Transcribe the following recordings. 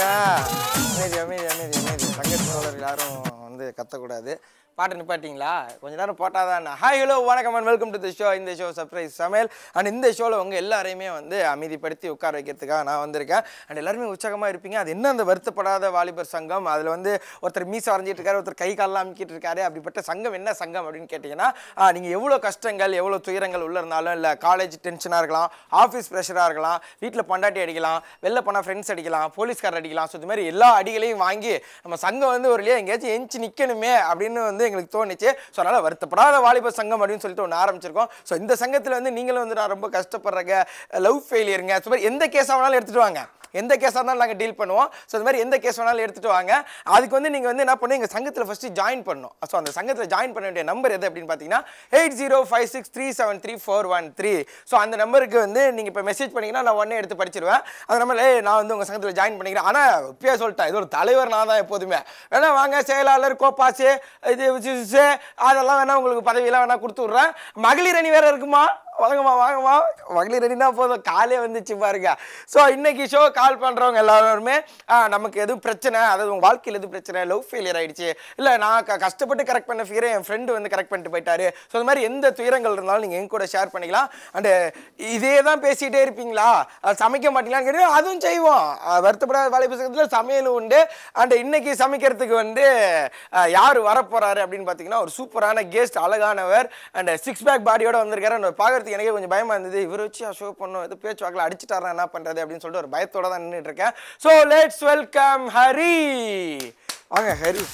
அமைதி அமைதி அமைதி அமைதி தங்கச்சி தோழர்கள் யாரும் வந்து கத்தக்கூடாது பாட்டு நிப்பாட்டிங்களா கொஞ்ச நேரம் போட்டாதான் ஹாய் ஹலோ வணக்கம் and welcome to the show இந்த ஷோ சர்ப்ரைஸ் சமையல் அண்ட் இந்த ஷோவில் உங்கள் எல்லாரையுமே வந்து அமைதிப்படுத்தி உட்கார வைக்கிறதுக்காக நான் வந்திருக்கேன் அண்ட் எல்லாருமே உற்சாகமாக இருப்பீங்க அது என்ன அந்த வருத்தப்படாத வாலிபர் சங்கம் அதில் வந்து ஒருத்தர் மீசை வரைஞ்சிட்டு இருக்காரு ஒருத்தர் கை கால்லாம் அமுக்கிட்டு இருக்காரு அப்படிப்பட்ட சங்கம் என்ன சங்கம் அப்படின்னு கேட்டிங்கன்னா நீங்கள் எவ்வளோ கஷ்டங்கள் எவ்வளோ துயரங்கள் உள்ள இருந்தாலும் இல்லை காலேஜ் டென்ஷனாக இருக்கலாம் ஆஃபீஸ் ப்ரெஷராக இருக்கலாம் வீட்டில் பொண்டாட்டி அடிக்கலாம் வெளில போனால் ஃப்ரெண்ட்ஸ் அடிக்கலாம் போலீஸ்கார் அடிக்கலாம் ஸோ இது மாதிரி எல்லா அடிகளையும் வாங்கி நம்ம சங்கம் வந்து ஒரு இல்லையா எங்கேயாச்சும் எஞ்சி நிற்கணுமே அப்படின்னு வந்து எங்களுக்கு தோணுச்சு ஸோ அதனால் வருத்தப்படாத வாலிபர் சங்கம் அப்படின்னு சொல்லிட்டு ஒன்று ஆரம்பிச்சிருக்கோம் ஸோ இந்த சங்கத்தில் வந்து நீங்களும் வந்து நான் ரொம்ப கஷ்டப்படுறேங்க லவ் ஃபெயிலியருங்க ஸோ மாதிரி எந்த கேஸாக வேணாலும் எடுத்துகிட்டு வாங்க எந்த கேஸாக இருந்தாலும் நாங்கள் டீல் பண்ணுவோம் ஸோ இந்த மாதிரி எந்த கேஸ் வேணாலும் எடுத்துகிட்டு வாங்க அதுக்கு வந்து நீங்கள் வந்து என்ன பண்ணி எங்கள் சங்கத்தில் ஃபஸ்ட்டு ஜாயின் பண்ணணும் ஸோ அந்த சங்கத்தில் ஜாயின் பண்ண வேண்டிய நம்பர் எது அப்படின்னு பார்த்தீங்கன்னா eight zero five six three seven three four one three so அந்த நம்பருக்கு வந்து நீங்கள் இப்போ மெசேஜ் பண்ணீங்கன்னா நான் உடனே எடுத்து படிச்சிருவேன் அந்த நம்பர் ஏய் நான் வந்து உங்கள் சங்கத்தில் ஜாயின் பண்ணிக்கிறேன் ஆனால் இப்பயே சொல்லிட்டேன் இது ஒரு தலைவர் நான் தான் எப்போதுமே வேணா வாங்க செயலாளர் கோப்பாசு இது விசிசு, அதெல்லாம் வேணா உங்களுக்கு பதவியெல்லாம் வேணா கொடுத்து விட்றேன் மகளிர் அணி வேற இருக்குமா வாங்கம்மா வாங்கம்மா மகளிர் அணினா போதும் காலே வந்துச்சு பாருங்க ஸோ இன்னைக்கு ஷோ கால் பண்ணுறவங்க எல்லாருமே ஆ, நமக்கு எதுவும் பிரச்சனை அதாவது உங்கள் வாழ்க்கையில் எதுவும் பிரச்சனை லவ் ஃபெயிலியர் ஆயிடுச்சு இல்லை நான் க- கஷ்டப்பட்டு கரெக்ட் பண்ண ஃபியரை என் ஃப்ரெண்டு வந்து கரெக்ட் பண்ணிட்டு போயிட்டாரு ஸோ இந்த மாதிரி எந்த துயரங்கள் இருந்தாலும் நீங்கள் என் கூட ஷேர் பண்ணிக்கலாம் அண்டு இதே தான் பேசிகிட்டே இருப்பீங்களா அது சமைக்க மாட்டீங்களான்னு கேட்டு அதுவும் செய்வோம் அஹ் வருத்தப்படாத வாழை புத்தகத்தில் சமையலும் உண்டு அண்ட் இன்னைக்கு சமைக்கிறதுக்கு வந்து அஹ், யார் வரப்போறாரு அப்படின்னு பார்த்தீங்கன்னா ஒரு சூப்பரான கெஸ்ட் அழகானவர் அண்ட் சிக்ஸ் பேக் பாடியோட வந்திருக்காரு and பார்க்கறதுக்கு எனக்கே கொஞ்சம் பயமா இருந்தது இவர் வச்சு ஷோ பண்ணும் எது பேச்சு வாக்கில் அடிச்சிட்டாரா என்ன பண்றது அப்படின்னு சொல்லிட்டு ஒரு பயத்தோட தான் நின்றுட்டு இருக்கேன் ஸோ லெட்ஸ் வெல்கம் ஹரி வாங்க ஹரி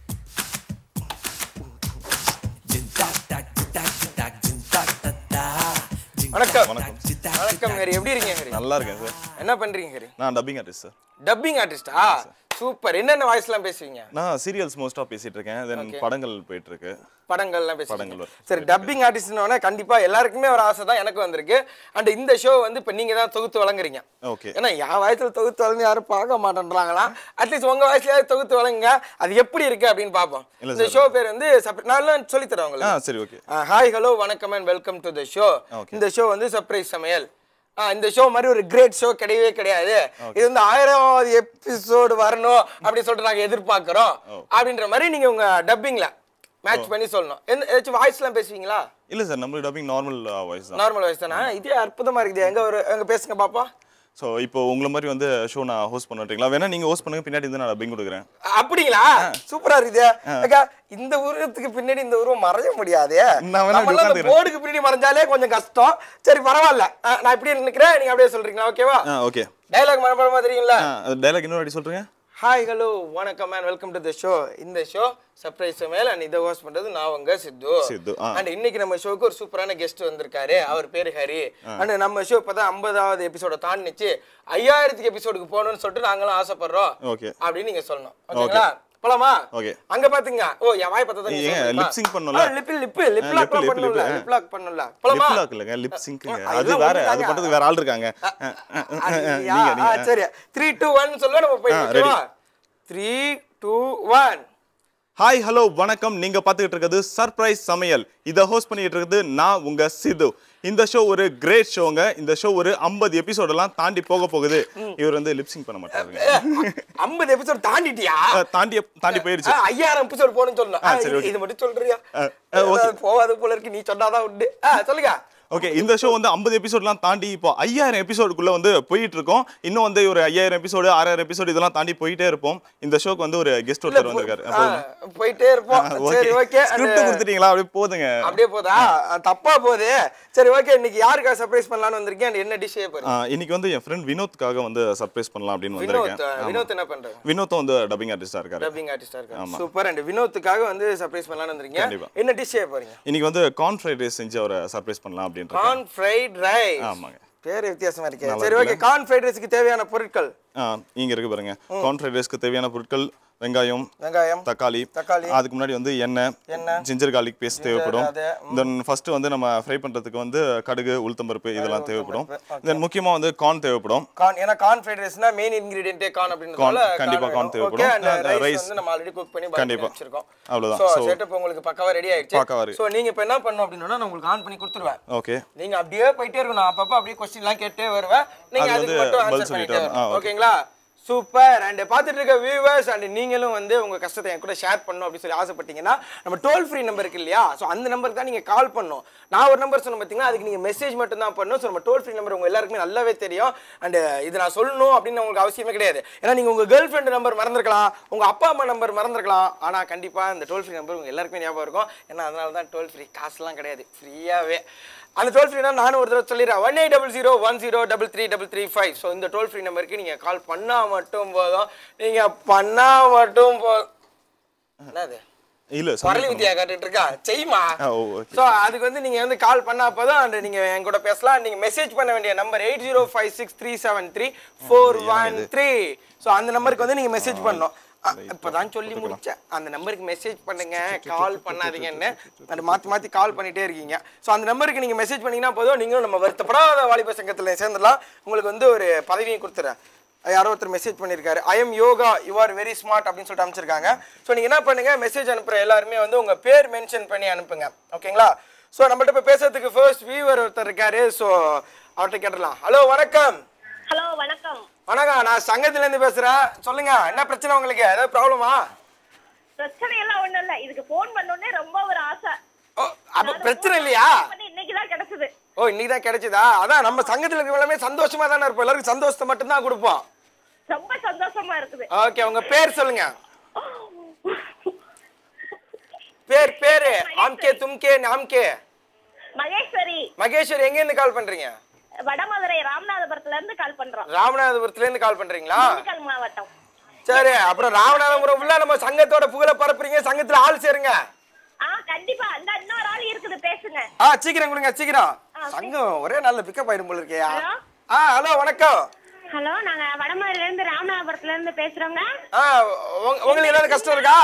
வணக்கம் வணக்கம் வணக்கம் ஹரி எப்படி இருக்கீங்க ஹரி நல்லா இருக்கேன் சார் என்ன பண்றீங்க ஹரி நான் டப்பிங் ஆர்டிஸ்ட் சார் டப்பிங் ஆர்டிஸ்டா சூப்பர் என்னென்ன வாய்ஸ்லாம் பேசுவீங்க நான் சீரியல்ஸ் மோஸ்ட்டாக பேசிட்டு இருக்கேன் தென் படங்கள் போயிட்டு இருக்கு படங்கள்லாம் பேசுவீங்க படங்கள் வரும். சரி டப்பிங் ஆர்டிஸ்ட்னோட கண்டிப்பா எல்லாருக்குமே ஒரு ஆசை தான் எனக்கு வந்திருக்கு அண்ட் இந்த ஷோ வந்து இப்போ நீங்க தான் தொகுத்து வழங்குறீங்க ஓகே ஏன்னா என் வயசுல தொகுத்து வழங்க யாரும் பார்க்க மாட்டேன்றாங்களாம் அட்லீஸ்ட் உங்க வயசுலயாவது தொகுத்து வழங்குங்க அது எப்படி இருக்கு அப்படின்னு பார்ப்போம் இல்ல இந்த ஷோ பேர் வந்து separate- நான் எல்லாம் சொல்லி தரேன் ஆ உங்களுக்கு சரி ஓகே ஹாய் ஹலோ வணக்கம் and welcome to the show Okay. இந்த ஷோ வந்து சர்ப்ரைஸ் சமையல் ஆ, இந்த ஷோ மாதிரி ஒரு கிரேட் ஷோ கிடையவே கிடையாது இது வந்து ஆயிரமாவது எபிசோடு வரணும் அப்படின்னு சொல்லிட்டு நாங்க எதிர்பார்க்கிறோம் அப்படின்ற மாதிரி நீங்க உங்க டப்பிங்ல மேட்ச் பண்ணி சொல்லணும் எந்த ஏதாச்சும் வாய்ஸ்லாம் பேசுவீங்களா இல்லை சார் நம்மளுக்கு டப்பிங் நார்மல் வாய்ஸ் தான் நார்மல் வாய்ஸ் தானே இதே அற்புதமா இருக்குது எங்க ஒரு எங்க பேசுங்க பாப்பா ஸோ இப்போ உங்களை மாதிரி வந்து ஷோ நான் ஹோஸ்ட் பண்ணிட்டீங்களா வேணா நீங்கள் ஹோஸ்ட் பண்ணுங்க பின்னாடி வந்து நான் டப்பிங் கொடுக்குறேன் அப்படிங்களா சூப்பரா இருக்குது அக்கா இந்த உருவத்துக்கு பின்னாடி இந்த உருவம் மறைய முடியாது நான் வேணா இப்படி நம்மளாம் அந்த உட்காந்துக்கிறேன். போர்டுக்கு பின்னாடி மறைஞ்சாலே கொஞ்சம் கஷ்டம் சரி பரவாயில்ல அஹ், நான் இப்படியே நினைக்கிறேன் நீங்க அப்படியே சொல்றீங்களா ஓகேவா ஆ ஓகே டைலாக் மனப்படமா தெரியுங்களா ஆ டைலாக் இன்னொரு வாட்டி சொல்கிறீங்க ஹாய் ஹலோ வணக்கம் man welcome to the show இந்த ஷோ சர்ப்ரைஸ் சமையல் அண்ட் இதை ஹோஸ்ட் பண்றது நான் உங்க சித்து சித்து, ஆ. அண்ட் இன்னைக்கு நம்ம ஷோக்கு ஒரு சூப்பரான கெஸ்ட் வந்திருக்காரு அவர் பேரு ஹரி அண்ட் நம்ம ஷோ இப்பதான் ஐம்பதாவது எபிசோட தாண்டிச்சு ஐயாயிரத்துக்கு எபிசோடுக்கு போகணும்னு சொல்லிட்டு நாங்களும் ஆசைப்படுறோம் ஓகே அப்படின்னு நீங்க சொல்லணும் ஓகேங்களா போலாமா ஓகே அங்க பாத்துங்க ஓ என் வாய் பார்த்தா தான் ஏங்க, lip sync பண்ணணும்ல? லிப் லிப் லிப் ஆ, லாக் lip, lip, பண்ணல lip, லிப் லாக் பண்ணல போலாமா லிப் லாக் இல்லைங்க லிப் சிங்க்குங்க ஆ, அது இதெல்லாம் வேற அது ஒண்ணுதாங்க. பண்ணுறதுக்கு வேற ஆள் இருக்காங்க ஆ, ஆ, ஆ, ஆ, அப்படியா? நீங்க ஆ, நீங்க சரி த்ரீ டூ ஒன் சொல்லுவா நம்ம போய் ஆ, ஓகேவா three two one hi hello வணக்கம் நீங்க பாத்துக்கிட்டு இருக்கிறது சர்ப்ரைஸ் சமையல் இதை ஹோஸ்ட் பண்ணிட்டு இருக்கிறது நான் உங்க சிது இந்த ஷோ ஒரு கிரேட் ஷோங்க இந்த ஷோ ஒரு 50 எபிசோடெல்லாம் தாண்டி போக போகுது இவர் வந்து லிப்சிங் பண்ண மாட்டாருங்க ஐம்பது எபிசோட் தாண்டிட்டியா அஹ், தாண்டி தாண்டி போயிருச்சு ஆ, ஐயாயிரம் எபிசோட் போகணும்னு சொல்லணும் ஆ, ஆ, சரி, இது- okay. இது மட்டும் சொல்றியா ஆ, ஆ, okay. அதாவது போகாது போல இருக்கு நீ சொன்னாதான் உண்டு ஆ, சொல்லுங்க ஓகே இந்த ஷோ வந்து 50 எபிசோட்லாம் தாண்டி இப்போ ஐயாயிரம் எபிசோடுக்குள்ள வந்து போயிட்டு இருக்கோம் இன்னும் வந்து ஒரு ஐயாயிரம் எபிசோடு ஆறாயிரம் எபிசோடு இதெல்லாம் தாண்டி போயிட்டே இருப்போம் இந்த ஷோக்கு வந்து ஒரு கெஸ்ட் ஒருத்தர் வந்திருக்காரு ஆ, போயிட்டே இருப்போம் சரி ஓகே ஸ்கிரிப்ட் கொடுத்துட்டீங்களா அப்படியே போதுங்க அப்படியே போதா ஆ, தப்பா போகுது சரி ஓகே இன்னைக்கு யாருக்காக சர்ப்ரைஸ் பண்ணலாம்னு வந்திருக்கேன் and என்ன டிஷ் போறீங்க ஆ, இன்னைக்கு வந்து என் ஃப்ரெண்ட் வினோத்காக வந்து சர்ப்ரைஸ் பண்ணலாம் அப்படின்னு வினோத் வந்திருக்கேன் வினோத் என்ன பண்றாங்க வினோத்தும் வந்து டப்பிங் ஆர்டிஸ்டா இருக்காரு டப்பிங் ஆர்டிஸ்டா இருக்காங்க சூப்பர் அண்ட் வினோத்துக்காக வந்து சர்ப்ரைஸ் பண்ணலாம்னு வந்திருக்கீங்க கண்டிப்பா. என்ன டிஷ் செய்ய போறீங்க இன்னைக்கு வந்து கார்ன் ஃப்ரைட் ரைஸ் செஞ்சு அவரை சர்ப்ரைஸ் பண்ணலாம் அப்படின்ற கார்ன் ஃப்ரைட் ரைஸ் ஆமாங்க பேர் வித்தியாசமா இருக்கே சரி ஓகே கார்ன் ஃப்ரைட் ரைஸ்க்கு தேவையான பொருட்கள் ஆ, இங்க இருக்கு பாருங்க கார்ன் ஃப்ரைட் ரைஸ்க்கு தேவையான பொருட்கள் வெங்காயம் வெங்காயம் தக்காளி தக்காளி அதுக்கு முன்னாடி வந்து எண்ணெய் எண்ணெய் ஜிஞ்சர் garlic பேஸ்ட் தேவைப்படும் அது, தென் ஃபர்ஸ்ட் வந்து நம்ம ஃப்ரை பண்றதுக்கு வந்து கடுகு உளுத்தம்பருப்பு இதெல்லாம் தேவைப்படும் தென் முக்கியமா வந்து கார்ன் தேவைப்படும் கார்ன் ஏன்னா கார்ன் ஃப்ரைட் ரைஸ்னா மெயின் இன்கிரிடியன்ட்டே கார்ன் அப்படின்றதால Corn, கண்டிப்பா corn தேவைப்படும். ஓகே அந்த அந்த ரைஸ் rice. வந்து நம்ம ஆல்ரெடி குக் பண்ணி பாக்கி கண்டிப்பா. வச்சிருக்கோம் அவ்வளவுதான். சோ So- செட்டப் உங்களுக்கு பக்காவா ரெடி ஆயிடுச்சு பக்காவா இருக்கு. சோ நீங்க இப்போ என்ன பண்ணணும் அப்படின்னா நான் உங்களுக்கு ஆன் பண்ணி கொடுத்துருவேன் ஓகே நீங்க அப்படியே போயிட்டே இருக்கணும் அப்பப்போ அப்படியே கொஸ்டின்லாம் கேட்டே வருவேன் நீங்க அது அதுக்கு வந்து மட்டும் பதில் ஆன்சர் சொல்லிட்டு பண்ணிட்டே வரணும். ஆ, வரணும் okay. ஓகேங்களா சூப்பர் அண்ட் பார்த்துட்டு இருக்க வியூவர்ஸ் அண்ட் நீங்களும் வந்து உங்க கஷ்டத்தை என் கூட ஷேர் பண்ணணும் அப்படின்னு சொல்லி ஆசைப்பட்டீங்கன்னா நம்ம டோல் ஃப்ரீ நம்பர் இருக்கு இல்லையா ஸோ அந்த நம்பருக்கு தான் நீங்க கால் பண்ணணும் நான் ஒரு நம்பர் சொன்ன பார்த்தீங்கன்னா அதுக்கு நீங்க மெசேஜ் மட்டும் தான் பண்ணணும் ஸோ நம்ம டோல் ஃப்ரீ நம்பர் உங்க எல்லாருக்குமே நல்லாவே தெரியும் அண்ட் இது நான் சொல்லணும் அப்படின்னு உங்களுக்கு அவசியமே கிடையாது ஏன்னா நீங்க உங்க கேர்ள் ஃப்ரெண்ட் நம்பர் மறந்துருக்கலாம் உங்க அப்பா அம்மா நம்பர் மறந்துருக்கலாம் ஆனா கண்டிப்பா இந்த டோல் ஃப்ரீ நம்பர் உங்க எல்லாருக்குமே ஞாபகம் இருக்கும் ஏன்னா அதனால தான் டோல் ஃப்ரீ காசுலாம் கிடையாது ஃப்ரீயாவே அந்த டோல் ஃப்ரீ நானும் ஒரு தடவை சொல்லிடுறேன் one eight double zero one zero double three double three five so இந்த டோல் ஃப்ரீ நம்பருக்கு நீங்கள் கால் பண்ணால் மட்டும் போதும் நீங்கள் பண்ணால் மட்டும் போ என்னது இல்ல குரலி வித்தியா காட்டுட்டு இருக்கா செய்யுமா ஆ, ஓ, okay. ஸோ அதுக்கு வந்து நீங்கள் வந்து கால் பண்ணா போதும் அண்ட் நீங்கள் என் கூட பேசலாம் நீங்கள் மெசேஜ் பண்ண வேண்டிய number eight zero five six three seven three four one three so அந்த நம்பருக்கு வந்து நீங்கள் மெசேஜ் பண்ணணும் அ, இப்பதான் சொல்லி முடிச்சேன் அந்த நம்பருக்கு மெசேஜ் பண்ணுங்க கால் பண்ணாதீங்கன்னு அது மாற்றி மாற்றி கால் பண்ணிட்டே இருக்கீங்க ஸோ அந்த நம்பருக்கு நீங்கள் மெசேஜ் பண்ணீங்கன்னா போதும் நீங்களும் நம்ம வருத்தப்படாத வாலிப சங்கத்தில் சேர்ந்துடலாம் உங்களுக்கு வந்து ஒரு பதவியும் கொடுத்துறேன் யாரோ ஒருத்தர் மெசேஜ் பண்ணியிருக்காரு I am Yoga you are very smart அப்படின்னு சொல்லிட்டு அனுப்பிச்சிருக்காங்க ஸோ நீங்கள் என்ன பண்ணுங்க மெசேஜ் அனுப்புகிற எல்லாருமே வந்து உங்கள் பேர் மென்ஷன் பண்ணி அனுப்புங்க ஓகேங்களா ஸோ நம்மள்ட்ட இப்போ பேசுறதுக்கு ஃபர்ஸ்ட் வியூவர் ஒருத்தர் இருக்காரு ஸோ அவர்கிட்ட கேட்டுடலாம் ஹலோ வணக்கம் ஹலோ வணக்கம் வணக்கம் நான் சங்கத்துலேருந்து பேசுகிறேன் சொல்லுங்க என்ன பிரச்சனை உங்களுக்கு ஏதாவது ப்ராப்ளமா பிரச்சனை எல்லாம் ஒண்ணும் இல்ல இதுக்கு போன் பண்ணோடனே ரொம்ப ஒரு ஆசை ஓ அப்போ பிரச்சனை இல்லையா இன்னைக்கு தான் கிடைச்சது ஓ இன்னைக்கு தான் கிடைச்சதா அதான் நம்ம சங்கத்தில் இருக்க எல்லாமே சந்தோஷமா தானே இருப்போம் எல்லாருக்கும் சந்தோஷத்தை மட்டும்தான் கொடுப்போம் ரொம்ப சந்தோஷமா இருக்குது ஓகே உங்க பேர் சொல்லுங்க பேர் பேரு ஆம்கே தும்கே நாம்கே மகேஸ்வரி மகேஸ்வர் எங்க இருந்து கால் பண்றீங்க வடமதுரை ராமநாதபுரத்துல இருந்து கால் பண்றோம் ராமநாதபுரத்துல இருந்து கால் பண்றீங்களா திண்டுக்கல் மாவட்டம் சரி அப்புறம் ராமநாதபுரம் ஃபுல்லா நம்ம சங்கத்தோட புகழ பரப்புறீங்க சங்கத்துல ஆள் சேருங்க ஆ கண்டிப்பா அந்த இன்னொரு ஆள் இருக்குது பேசுங்க ஆ சீக்கிரம் கொடுங்க சீக்கிரம் சங்கம் ஒரே நல்ல பிக்கப் ஆயிடும் போல இருக்கேயா ஹலோ? ஆ ஹலோ வணக்கம் ஹலோ நாங்க வடமதுரையில இருந்து ராமநாதபுரத்துல இருந்து பேசுறோங்க ஆ உங்க- உங்களுக்கு ஏதாவது கஷ்டம் இருக்கா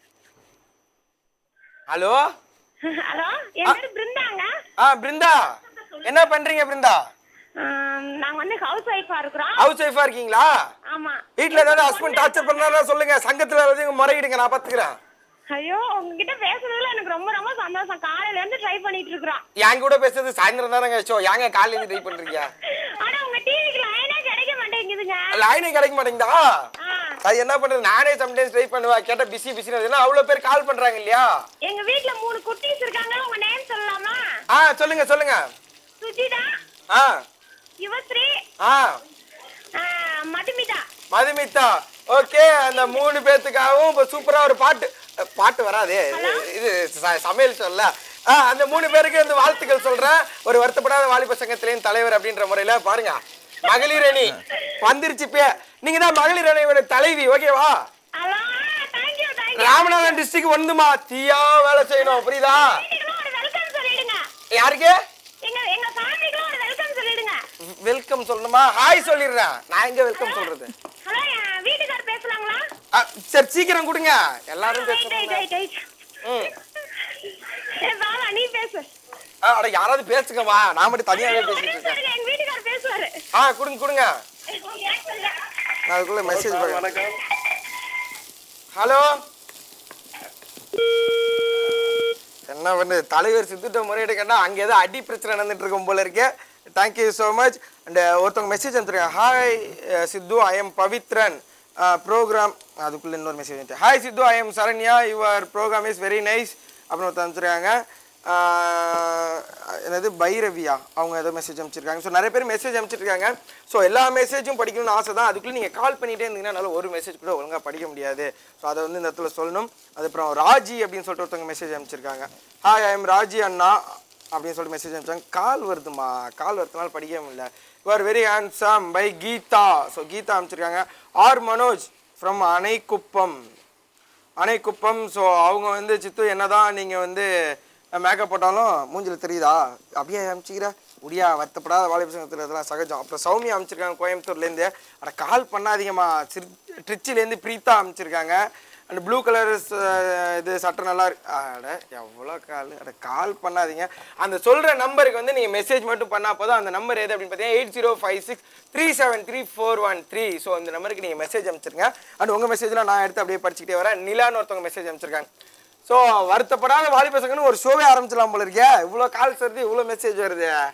ஹலோ ஹலோ என் பேரு பிருந்தாங்க ஆ பிருந்தா என்ன பண்றீங்க பிருந்தா ஆம், நாங்க வந்து ஹவுஸ் ஒய்ஃபா இருக்கிறோம் ஹவுஸ் ஒய்ஃபா இருக்கீங்களா ஆமா வீட்ல ஏதாவது ஹஸ்பண்ட் டார்ச்சர் பண்ணாரா சொல்லுங்க சங்கத்துல ஏதாவது முறையிடுங்க நான் பாத்துக்கிறேன் ஐயோ உங்ககிட்ட பேசுறதுல எனக்கு ரொம்ப ரொம்ப சந்தோஷம் காலையில இருந்து ட்ரை பண்ணிட்டு இருக்கிறோம் என் கூட பேசுறது சாயந்தரம் தானங்க ஷோ ஏங்க காலையில ட்ரை பண்றீங்க ஆனா உங்க டிவிக்கு லைனே கிடைக்க மாட்டேங்குதுங்க லைனே கிடைக்க மாட்டேங்குதா ஆ, அது என்ன பண்றது நானே சம்டைம்ஸ் ட்ரை பண்ணுவேன் கேட்டா பிஸி பிஸி ஏன்னா அவ்வளவு பேர் கால் பண்றாங்க இல்லையா எங்க வீட்ல மூணு குட்டீஸ் இருக்காங்க உங்க நேம் சொல்லலாமா ஆ சொல்லுங்க சொல்லுங்க சுஜிதா ஆ யுவஸ்ரீ ஆ ஆ, மதுமிதா மதுமிதா ஓகே அந்த மூணு பேத்துக்காகவும் இப்போ சூப்பரா ஒரு பாட்டு அஹ், பாட்டு வராதே இது- இது ச- சமையல் சொல்ல ஆ அந்த மூணு பேருக்கு இந்த வாழ்த்துக்கள் சொல்றேன் ஒரு வருத்தப்படாத வாலிப சங்கத்திலேயும் தலைவர் அப்படின்ற முறையில பாருங்க மகளிர் அணி வந்துருச்சு பே நீங்க தான் மகளிர் அணியோட தலைவி ஓகேவா hello thank you thank you Ramanathan district வந்துமா தீயா வேலை செய்யணும் புரியுதா ஒரு வெல்கம் சொல்லிடுங்க யாருக்கு எங்க எங்க ஃபேமிலிக்கு ஒரு வெல்கம் சொல்லிடுங்க வெல்கம் சொல்லணுமா ஹாய் சொல்லிடுறேன் நான் எங்க வெல்கம் சொல்றது ஹலோ என் வீட்டுக்கார் பேசலாங்களா ஆ, சரி சீக்கிரம் கொடுங்க எல்லாரும் ரைட் ரைட் பேசுறாங்க ரைட் ரைட் ம் ஏ பாவா நீ பேசு ஆ, அட யாராவது பேசுங்கம்மா நான் மட்டும் தனியாவே ஒரே பேசிட்டு இருக்கேன் சொல்லுங்க எங்க வீட்டுக்கார் பேசுவாரு ஆ கொடுங்க கொடுங்க நான் அதுக்குள்ள மெசேஜ் வணக்கம் ஹலோ என்ன பண்ணு தலைவர் சித்துட்ட முறையிடுக்கன்னா அங்கே ஏதோ அடி பிரச்சனை நடந்துட்டு இருக்கும் போல இருக்கு தேங்க்யூ ஸோ மச் அண்ட் ஒருத்தவங்க மெசேஜ் அனுப்பிச்சிருக்காங்க hi Sidhu I am Pavithran program அதுக்குள்ள இன்னொரு மெசேஜ் வந்துச்சு hi Sidhu I am Saranya your program is very nice அப்படின்னு ஒருத்தர் அனுப்பிச்சிருக்காங்க ஆஹ் என்னது பைரவியா அவங்க ஏதோ மெசேஜ் அனுப்பிச்சிருக்காங்க ஸோ நிறைய பேர் மெசேஜ் அனுப்பிச்சிருக்காங்க ஸோ எல்லா மெசேஜும் படிக்கணும்னு ஆசை தான் அதுக்குள்ளே நீங்கள் கால் பண்ணிகிட்டே இருந்தீங்கன்னா என்னால் ஒரு மெசேஜ் கூட ஒழுங்காக படிக்க முடியாது ஸோ அதை வந்து இந்த இடத்துல சொல்லணும் அதுக்கப்புறம் ராஜி அப்படின்னு சொல்லிட்டு ஒருத்தவங்க மெசேஜ் அனுப்பிச்சிருக்காங்க ஹாய் ஐ எம் ராஜி அண்ணா அப்படின்னு சொல்லிட்டு மெசேஜ் அனுப்பிச்சாங்க கால் வருதுமா கால் வருதுனால படிக்க முடியல you are very handsome by Geetha so Geetha அனுப்பிச்சிருக்காங்க R Manoj from Anaikuppam Anaikuppam so அவங்க வந்து சித்து என்னதான் நீங்கள் வந்து மேக்கப் போட்டாலும் மூஞ்சில தெரியுதா அப்படியே அனுப்பிச்சிக்கிற முடியா வருத்தப்படாத வாலிப சங்கத்தில் இதெல்லாம் சகஜம் அப்புறம் சௌமியா அமைச்சிருக்காங்க கோயம்புத்தூர்லேருந்து அட கால் பண்ணாதீங்கம்மா சிறு ட்ரிச்சிலேருந்து பிரீத்தா அமைச்சிருக்காங்க அந்த ப்ளூ கலர் இது சட்டை நல்லா இருக்கு அட எவ்வளோ கால் அட கால் பண்ணாதீங்க அந்த சொல்கிற நம்பருக்கு வந்து நீங்கள் மெசேஜ் மட்டும் பண்ணால் போதும் அந்த நம்பர் எது அப்படின்னு பார்த்தீங்கன்னா eight zero five six three seven three four one three so இந்த நம்பருக்கு நீங்கள் மெசேஜ் அனுப்பிச்சிருங்க அண்ட் உங்கள் மெசேஜ்லாம் நான் எடுத்து அப்படியே படிச்சுக்கிட்டே வரேன் நிலான்னு ஒருத்தவங்க மெசேஜ் அனுப்பிச்சிருக்காங்க ஸோ வருத்தப்படாத வாலிப சங்கன்னு ஒரு ஷோவே ஆரம்பிச்சிடலாம் போல இருக்கே இவ்வளோ கால்ஸ் வருது இவ்வளோ மெசேஜ் வருது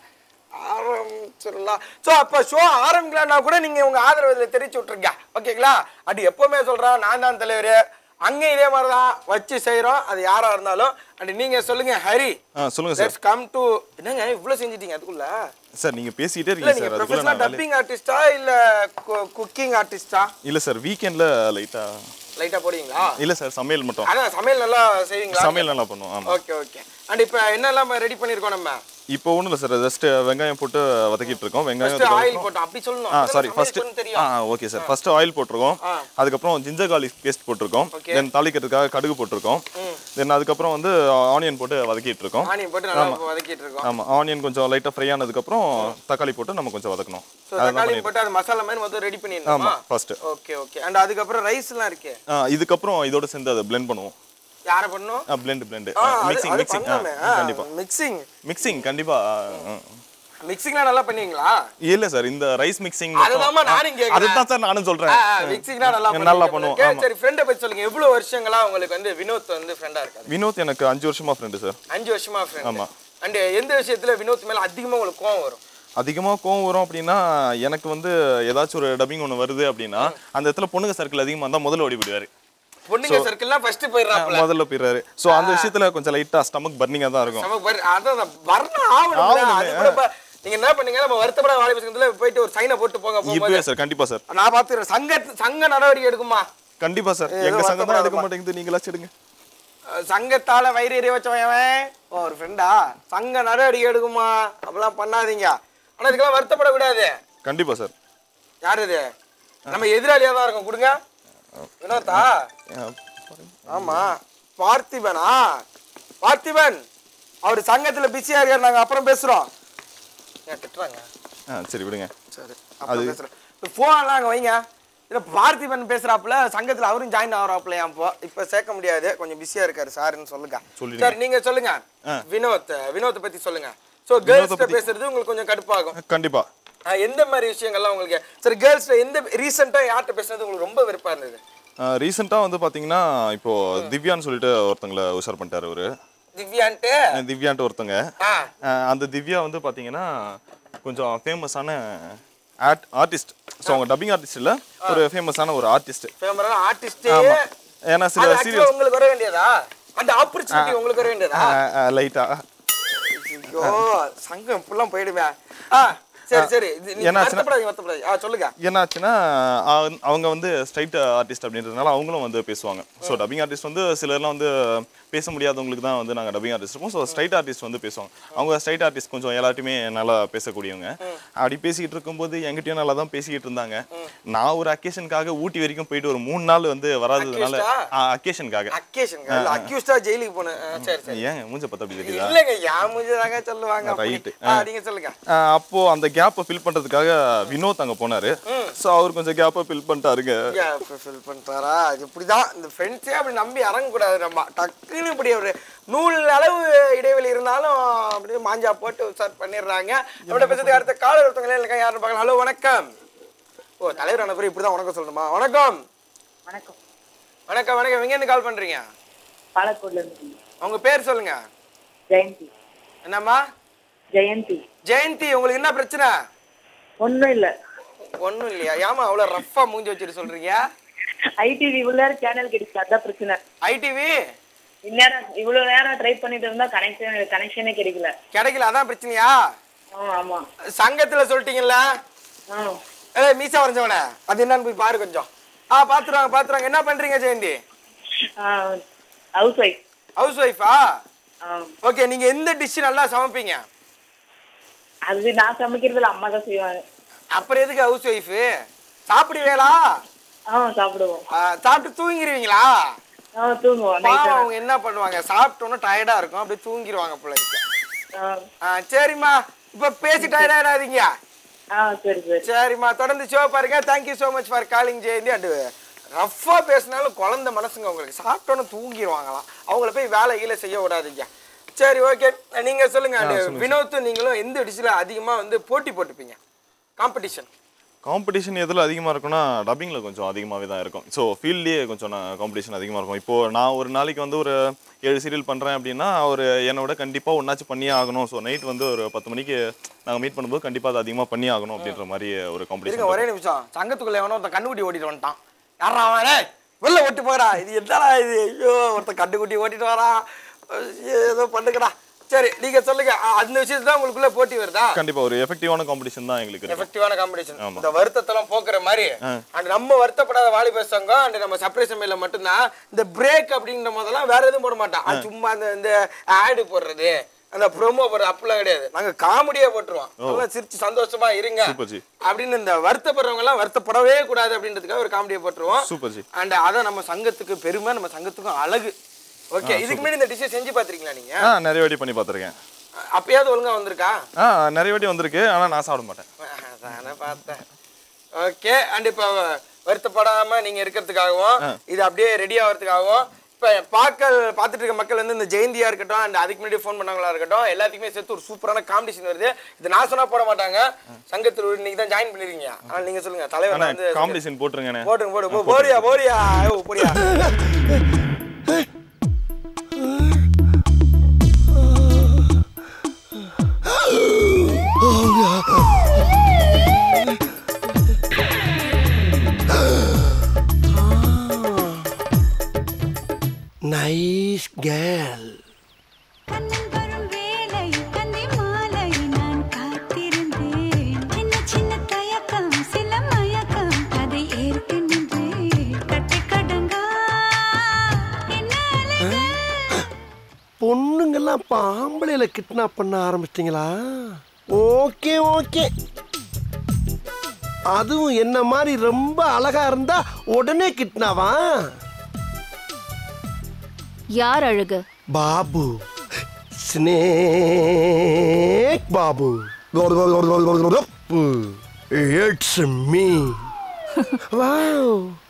ஆரம்பிச்சிடலாம் ஸோ அப்போ ஷோ ஆரம்பிக்கலாம்னா கூட நீங்கள் உங்கள் ஆதரவு இதில் தெரிவிச்சு விட்ருங்க ஓகேங்களா அது எப்போவுமே சொல்கிறேன் நான் தான் தலைவர் அங்கே இதே மாதிரி தான் வச்சு செய்கிறோம் அது யாராக இருந்தாலும் அண்ட் நீங்கள் சொல்லுங்கள் ஹரி ஆ சொல்லுங்க சார் லெட்ஸ் கம் டு என்னங்க இவ்வளோ செஞ்சிட்டீங்க அதுக்குள்ள சார் நீங்க பேசிட்டே இல்லை இருக்கீங்க நீங்கள் சார் அதுக்குள்ள ப்ரொஃபஷனல் நான் வேலை- டப்பிங் ஆர்டிஸ்டா இல்லை குக்கிங் ஆர்டிஸ்டா இல்ல சார் வீக்கெண்ட்ல லைட்டா லைட்டாக போடுவீங்களா இல்ல சார் சமையல் மட்டும் அதான் சமையல் நல்லா செய்வீங்களா சமையல் நல்லா பண்ணுவோம் ஆமா ஓகே ஓகே அண்ட் இப்போ என்னெல்லாம் ரெடி பண்ணியிருக்கோம் நம்ம இப்போ ஒண்ணும் இல்ல சார் ஜஸ்ட் வெங்காயம் போட்டு வதக்கிட்டு இருக்கோம் வெங்காயம் ஃபர்ஸ்ட் ஆயில் அதுக்கப்புறம்- போட்டோம் அப்படி சொல்லணும் ஆ அப்பதான் சாரி சமையல் ஃபர்ஸ்ட் பண்ண தெரியும் ஆ ஓகே சார் ஃபர்ஸ்ட் ஆயில் போட்டிருக்கோம் ஆ. அதுக்கப்புறம் ஜிஞ்சர் கார்லிக் பேஸ்ட் போட்டிருக்கோம் Okay. தென் தாளிக்கிறதுக்காக கடுகு போட்டிருக்கோம் தென் அதுக்கப்புறம் வந்து ஆனியன் போட்டு வதக்கிட்டு இருக்கோம் ஆனியன் போட்டு நல்லா வதக்கிட்டு இருக்கோம் ஆமா ஆனியன் கொஞ்சம் லைட்டா ஃப்ரை ஆனதுக்கப்புறம் தக்காளி போட்டு நம்ம கொஞ்சம் வதக்கணும் ஸோ அதுதான் தக்காளி பண்ணிருக்கோம் போட்டு அது மசாலா மாதிரி மொத்தம் ரெடி ஆமா பண்ணிடணுமா ஃபர்ஸ்ட் ஓகே ஓகே அண்ட் அதுக்கப்புறம் ரைஸ்லாம் இருக்கு இதுக்கப்புறம் இதோட சேர்ந்து அதை blend பண்ணுவோம் யாரை பண்ணணும் பிளெண்ட் பிளெண்ட் ஆ, அது- மிக்சிங் அது மிக்சிங் பண்ணலாமே. ஆ, கண்டிப்பா மிக்சிங் மிக்சிங் கண்டிப்பா ஆ, ஆ. மிக்சிங்லாம் நல்லா பண்ணுவீங்களா இல்ல சார் இந்த ரைஸ் மிக்சிங் அதுதாம்மா நானும் கேக்குறேன். அதுதான் சார் நானும் சொல்றேன் மிக்சிங்லாம் நல்லா நல்லா பண்ணுவீங்க. பண்ணுவோம், Okay, ஆமா. சரி ஃப்ரெண்டை பத்தி சொல்லுங்க எவ்வளவு வருஷங்களா உங்களுக்கு வந்து வினோத் வந்து ஃப்ரெண்டா இருக்காரு வினோத் எனக்கு அஞ்சு வருஷமா ஃப்ரெண்டு சார் அஞ்சு வருஷமா ஃப்ரெண்ட் ஆமா. அண்ட் எந்த விஷயத்துல வினோத் மேல அதிகமா உங்களுக்கு கோவம் வரும் அதிகமா கோவம் வரும் அப்படின்னா எனக்கு வந்து ஏதாச்சும் ஒரு டப்பிங் ஒன்று வருது அப்படின்னா அந்த இடத்துல பொண்ணுங்க சர்க்கிள் அதிகமாக இருந்தால் முதல்ல ஓடி போயிடுவாரு பொண்ணுங்க சர்க்கிள்லாம் ஃபர்ஸ்ட் போயிடுறாப்புல முதல்ல போயிடுறாரு ஸோ அந்த விஷயத்துல கொஞ்சம் லைட்டா ஸ்டமக் பர்னிங்காக தான் இருக்கும் நமக்கு வர- அதான் அதான் வரணும் ஆகணும் அது கூட இப்ப நீங்க என்ன பண்ணீங்க நம்ம வருத்தப்பட வாலிப சங்கத்துல போயிட்டு ஒரு சைனை போட்டு போங்க போகும்போது இப்பவே சார் கண்டிப்பா சார் நான் பார்த்துக்கிறேன் சங்க சங்க நடவடிக்கை எடுக்குமா கண்டிப்பா சார் ஏதோ எங்க சங்கம் தான் எடுக்க வருத்தப்படாதப்பா. மாட்டேங்குது நீங்களாச்சும் எடுங்க அஹ் சங்கத்தால வயிறு எறிய வச்சவன் ஓ, ஒரு ஃப்ரெண்டா சங்க நடவடிக்கை எடுக்குமா அப்படிலாம் பண்ணாதீங்க ஆனா இதுக்கெல்லாம் வருத்தப்படக்கூடாது கண்டிப்பா சார் யார் இது நம்ம எதிராளியா தான் இருக்கும் கொடுங்க வினோத்தா ஆமா பார்த்திபனா பார்த்திபன் அவர் சங்கத்துல பிஸியா இருக்காரு நாங்க அப்புறம் பேசுறோம் ஏன் திட்டுறாங்க ஆ சரி விடுங்க சரி அப்புறம் பேசுறேன் இப்போ ஃபோன்லாம் அங்கே வைங்க இல்லை பார்த்திபன் பேசுறாப்புல சங்கத்துல அவரும் ஜாயின் ஆகிறாப்புல இப்போ இப்போ சேர்க்க முடியாது கொஞ்சம் பிஸியா இருக்காரு சாருன்னு சொல்லுங்க சொல்லிடுங்க. சரி நீங்க சொல்லுங்க ஆ. வினோத் வினோத்தை பத்தி சொல்லுங்க ஸோ வினோத்தை கேர்ள்ஸ்கிட்ட பத்தி- பேசுறது உங்களுக்கு கொஞ்சம் கடுப்பாகும் கண்டிப்பா ஆ, எந்த மாதிரி விஷயங்கள்லாம் உங்களுக்கு சரி கேர்ள்ஸ்ல எந்த ரீசெண்டா யார்கிட்ட பேசுறது உங்களுக்கு ரொம்ப வெறுப்பா இருந்தது ரீசெண்டாக வந்து பாத்தீங்கன்னா இப்போ திவ்யான்னு சொல்லிட்டு ஒருத்தங்கள உஷார் பண்ணிட்டாரு அவரு திவ்யான்ட்டு திவ்யான்ட்டு ஒருத்தங்க ஆ அஹ் அந்த திவ்யா வந்து பாத்தீங்கன்னா கொஞ்சம் ஃபேமஸான ஆர்ட் ஆர்டிஸ்ட் ஸோ அவங்க டப்பிங் ஆர்டிஸ்ட் இல்ல ஒரு ஃபேமஸான ஒரு ஆர்டிஸ்ட் ஃபேமரான ஆர்டிஸ்ட் ஆமா ஏன்னா சில அது actually சீரியல்ஸ் உங்களுக்கு வர வேண்டியதா அந்த ஆப்பர்ச்சுனிட்டி உங்களுக்கு வர வேண்டியதா லைட்டா ஐயோ சங்கம் இப்படிலாம் போயிடுமே ஆ சரி சரி இது நீங்க என்னாச்சுன்னா- வருத்தப்படாதீங்க வருத்தப்படாதீங்க ஆ சொல்லுங்க என்னாச்சுன்னா அஹ் அவங்க வந்து ஸ்ட்ரைட் ஆர்டிஸ்ட் அப்படின்றதுனால அவங்களும் வந்து பேசுவாங்க ஸோ டப்பிங் ஆர்டிஸ்ட் வந்து சிலர்லாம் வந்து பேச முடியாதவங்களுக்கு தான் வந்து நாங்கள் டப்பிங் ஆர்டிஸ்ட் இருக்கோம் ஸோ ஸ்ட்ரைட் ஆர்டிஸ்ட் வந்து பேசுவாங்க அவங்க ஸ்ட்ரைட் ஆர்டிஸ்ட் கொஞ்சம் எல்லாத்தையுமே நல்லா பேசக்கூடியவங்க அப்படி பேசிக்கிட்டு இருக்கும்போது என்கிட்டயும் நல்லா தான் பேசிக்கிட்டு இருந்தாங்க நான் ஒரு அக்கேஷனுக்காக ஊட்டி வரைக்கும் போயிட்டு ஒரு மூணு நாள் வந்து வராததுனால Accused-ஆ? அக்கேஷனுக்காக அக்கேஷன் அக்யூஸ்டா ஜெயிலுக்கு போனேன் ஆ, சரி சரி ஏன் மூஞ்ச பார்த்தா அப்படி தெரியுதா இல்லைங்க யா முடிஞ்சதாங்க சொல்லுவாங்க அப்படி. Right. ஆ, நீங்க சொல்லுங்க அஹ் அப்போ அந்த கேப்பை ஃபில் பண்றதுக்காக வினோத் அங்க போனாரு ஸோ அவர் கொஞ்சம் கேப்பை ஃபில் பண்ணிட்டாருங்க ஃபில் பண்ணிட்டாரா இது இப்படிதான் இந்த ஃப்ரெண்ட்ஸே அப்படி நம்பி இறங்கக்கூடாது நம்ம டக்குன்னு இப்படி ஒரு நூல் அளவு இடைவெளி இருந்தாலும் அப்படியே மாஞ்சா போட்டு உசார் பண்ணிடுறாங்க நம்மளோட பேசுறதுக்கு அடுத்த காலர் ஒருத்தவங்க இருக்கா யாருன்னு பார்க்கலாம் ஹலோ வணக்கம் ஓ தலைவர் அனுப்புறேன் இப்படி தான் வணக்கம் சொல்லணுமா வணக்கம் வணக்கம் வணக்கம் வணக்கம் எங்கேருந்து கால் பண்றீங்க பாலக்கோட்ல இருந்து உங்க பேர் சொல்லுங்க ஜெயந்தி என்னம்மா ஜெயந்தி ஜெயந்தி உங்களுக்கு என்ன பிரச்சனை ஒண்ணும் இல்ல ஒண்ணும் இல்லையா ஏமா அவ்வளவு ரஃபா மூஞ்சி வச்சுட்டு சொல்றீங்க ஐடிவி இவ்வளவு நேரம் சேனல் கிடைச்சு அதான் பிரச்சனை ஐடிவி இந்நேரம் இவ்வளவு நேரம் ட்ரை பண்ணிட்டு இருந்தா கனெக்ஷன் கனெக்ஷனே கிடைக்கல கிடைக்கல அதான் பிரச்சனையா ஆ ஆமா சங்கத்துல சொல்லிட்டீங்கல்ல ஆ ஏ மீசா வரைஞ்சவனே அது என்னன்னு போய் பாரு கொஞ்சம் ஆ பாத்துருவாங்க பாத்துருவாங்க என்ன பண்றீங்க ஜெயந்தி ஹவுஸ் ஒய்ஃப் ஹவுஸ் ஒய்ஃபா ஆ ஓகே நீங்க எந்த டிஷ் நல்லா சமைப்பீங்க அது நான் சமைக்கிறதுல அம்மா தான் செய்வாங்க அப்புறம் எதுக்கு ஹவுஸ் ஒய்ஃபு சாப்பிடுவேலா ஆ சாப்பிடுவோம் ஆ, சாப்பிட்டு தூங்கிடுவீங்களா ஆ தூங்குவோம் நைட் பாவம் அவங்க என்ன பண்ணுவாங்க சாப்பிட்டோன்னு டயர்டா இருக்கும் அப்படியே தூங்கிடுவாங்க போல இருக்கு ஆ, சரிம்மா இப்ப பேசி டயர்ட் ஆயிடாதீங்க ஆ சரி சரி சரிம்மா தொடர்ந்து ஷோ பாருங்க thank you so much for calling Jayanthi and ரஃப்பாக பேசினாலும் குழந்தை மனசுங்க உங்களுக்கு சாப்பிட்டோன்னு தூங்கிடுவாங்களாம் அவங்கள போய் வேலை கீழே செய்ய விடாதீங்க சரி ஓகே நீங்க சொல்லுங்க அண்டு வினோத்தும் நீங்களும் எந்த டிஷ்ல அதிகமா வந்து போட்டி போட்டுப்பீங்க காம்படிஷன் காம்படிஷன் எதில் அதிகமாக இருக்கும்னா டப்பிங்கில் கொஞ்சம் அதிகமாகவே தான் இருக்கும் ஸோ ஃபீல்ட்லேயே கொஞ்சம் காம்படிஷன் அதிகமாக இருக்கும் இப்போது நான் ஒரு நாளைக்கு வந்து ஒரு ஏழு சீரியல் பண்ணுறேன் அப்படின்னா அவர் என்னோட கண்டிப்பாக ஒன்றாச்சும் பண்ணியே ஆகணும் ஸோ நைட் வந்து ஒரு பத்து மணிக்கு நாங்கள் மீட் பண்ணும்போது கண்டிப்பாக அது அதிகமாக பண்ணி ஆகணும் அப்படின்ற மாதிரி ஒரு இருங்க காம்படிஷன் ஒரே நிமிஷம் சங்கத்துக்குள்ள எவனோ ஒருத்தன் கண்ணுக்குட்டி ஓட்டிட்டு வந்துட்டான் யாரா அவன் டேய், வெளில ஓட்டு போறா இது என்னடா இது ஐயோ ஒருத்தன் கண்ணுக்குட்டி ஓட்டிட்டு வரா ஐயோ, ஏதோ பண்ணுங்கடா சரி நீங்க சொல்லுங்க அ, அந்த விஷயத்துல தான் உங்களுக்குள்ள போட்டி வருதா கண்டிப்பாக ஒரு எஃபெக்டிவான காம்படிஷன் தான் எங்களுக்கு இருக்கு எஃபெக்டிவான காம்படிஷன் ஆமா. இந்த வருத்தத்தெல்லாம் போக்குற மாதிரி அண்ட் நம்ம வருத்தப்படாத வாலிபர் சங்கம் அண்ட் நம்ம சர்ப்ரைஸ் மேல மட்டும்தான் இந்த பிரேக் அப்படின்ற போதெல்லாம் வேற எதுவும் போட மாட்டான் அது சும்மா அந்த இந்த ஆடு போடுறது அந்த ப்ரோமோ போடுறது அப்படிலாம் கிடையாது நாங்க காமெடியா போட்டுருவோம் நல்லா சிரிச்சு சந்தோஷமா இருங்க சூப்பர் ஜி அப்படின்னு இந்த வருத்தப்படுறவங்க எல்லாம் வருத்தப்படவே கூடாது அப்படின்றதுக்காக ஒரு காமெடியை போட்டுருவோம் சூப்பர் ஜி அண்ட் அதான் நம்ம சங்கத்துக்கு பெருமை நம்ம சங்கத்துக்கும் அழகு ஓகே இதுக்கு முன்னாடி இந்த டிஷ்ஷை செஞ்சு பார்த்திருக்கீங்களா நீங்க ஆ நிறைய வாட்டி பண்ணி பார்த்துருக்கேன் அப்பயாவது ஒழுங்கா வந்திருக்கா ஆ நிறைய வாட்டி வந்திருக்கு ஆனால் நான் சாப்பிட மாட்டேன் அதானே பார்த்தேன் ஓகே அண்ட் இப்போ வருத்தப்படாம நீங்க இருக்கிறதுக்காகவும் இது அப்படியே ரெடி ஆகிறதுக்காகவும் இப்போ பார்க்க பார்த்துட்டு இருக்க மக்கள் வந்து இந்த ஜெயந்தியா இருக்கட்டும் அண்ட் அதுக்கு முன்னாடி ஃபோன் பண்ணவங்களா இருக்கட்டும் எல்லாத்துக்குமே சேர்த்து ஒரு சூப்பரான காம்படிஷன் வருது இது நான் சொன்னா போட மாட்டாங்க சங்கத்தில் இன்னைக்கு தான் ஜாயின் பண்ணிருக்கீங்க ஆனால் நீங்க சொல்லுங்க தலைவர் ஆனால் வந்து காம்படிஷன் போட்டுருங்கண்ணே போட்டுங்க போடு போ- போறியா போறியா ஓ போறியா நைஸ் கேர்ள் கண்ணன் வரும் வேளை கன்னி மாலை நான் காத்திருந்தேன் சின்ன சின்ன தயக்கம் சில மயக்கம் அதை ஏற்க நின்றேன் கட்டி கடங்கா என்ன அழகு பொண்ணுங்கெல்லாம் இப்போ ஆம்பளையில கிட்னாப் பண்ண ஆரம்பிச்சிட்டிங்களா ஓகே ஓகே அதுவும் என்ன மாதிரி ரொம்ப அழகா இருந்தா உடனே கிட்னாவா யார் அழகு Babu snake Babu it's me wow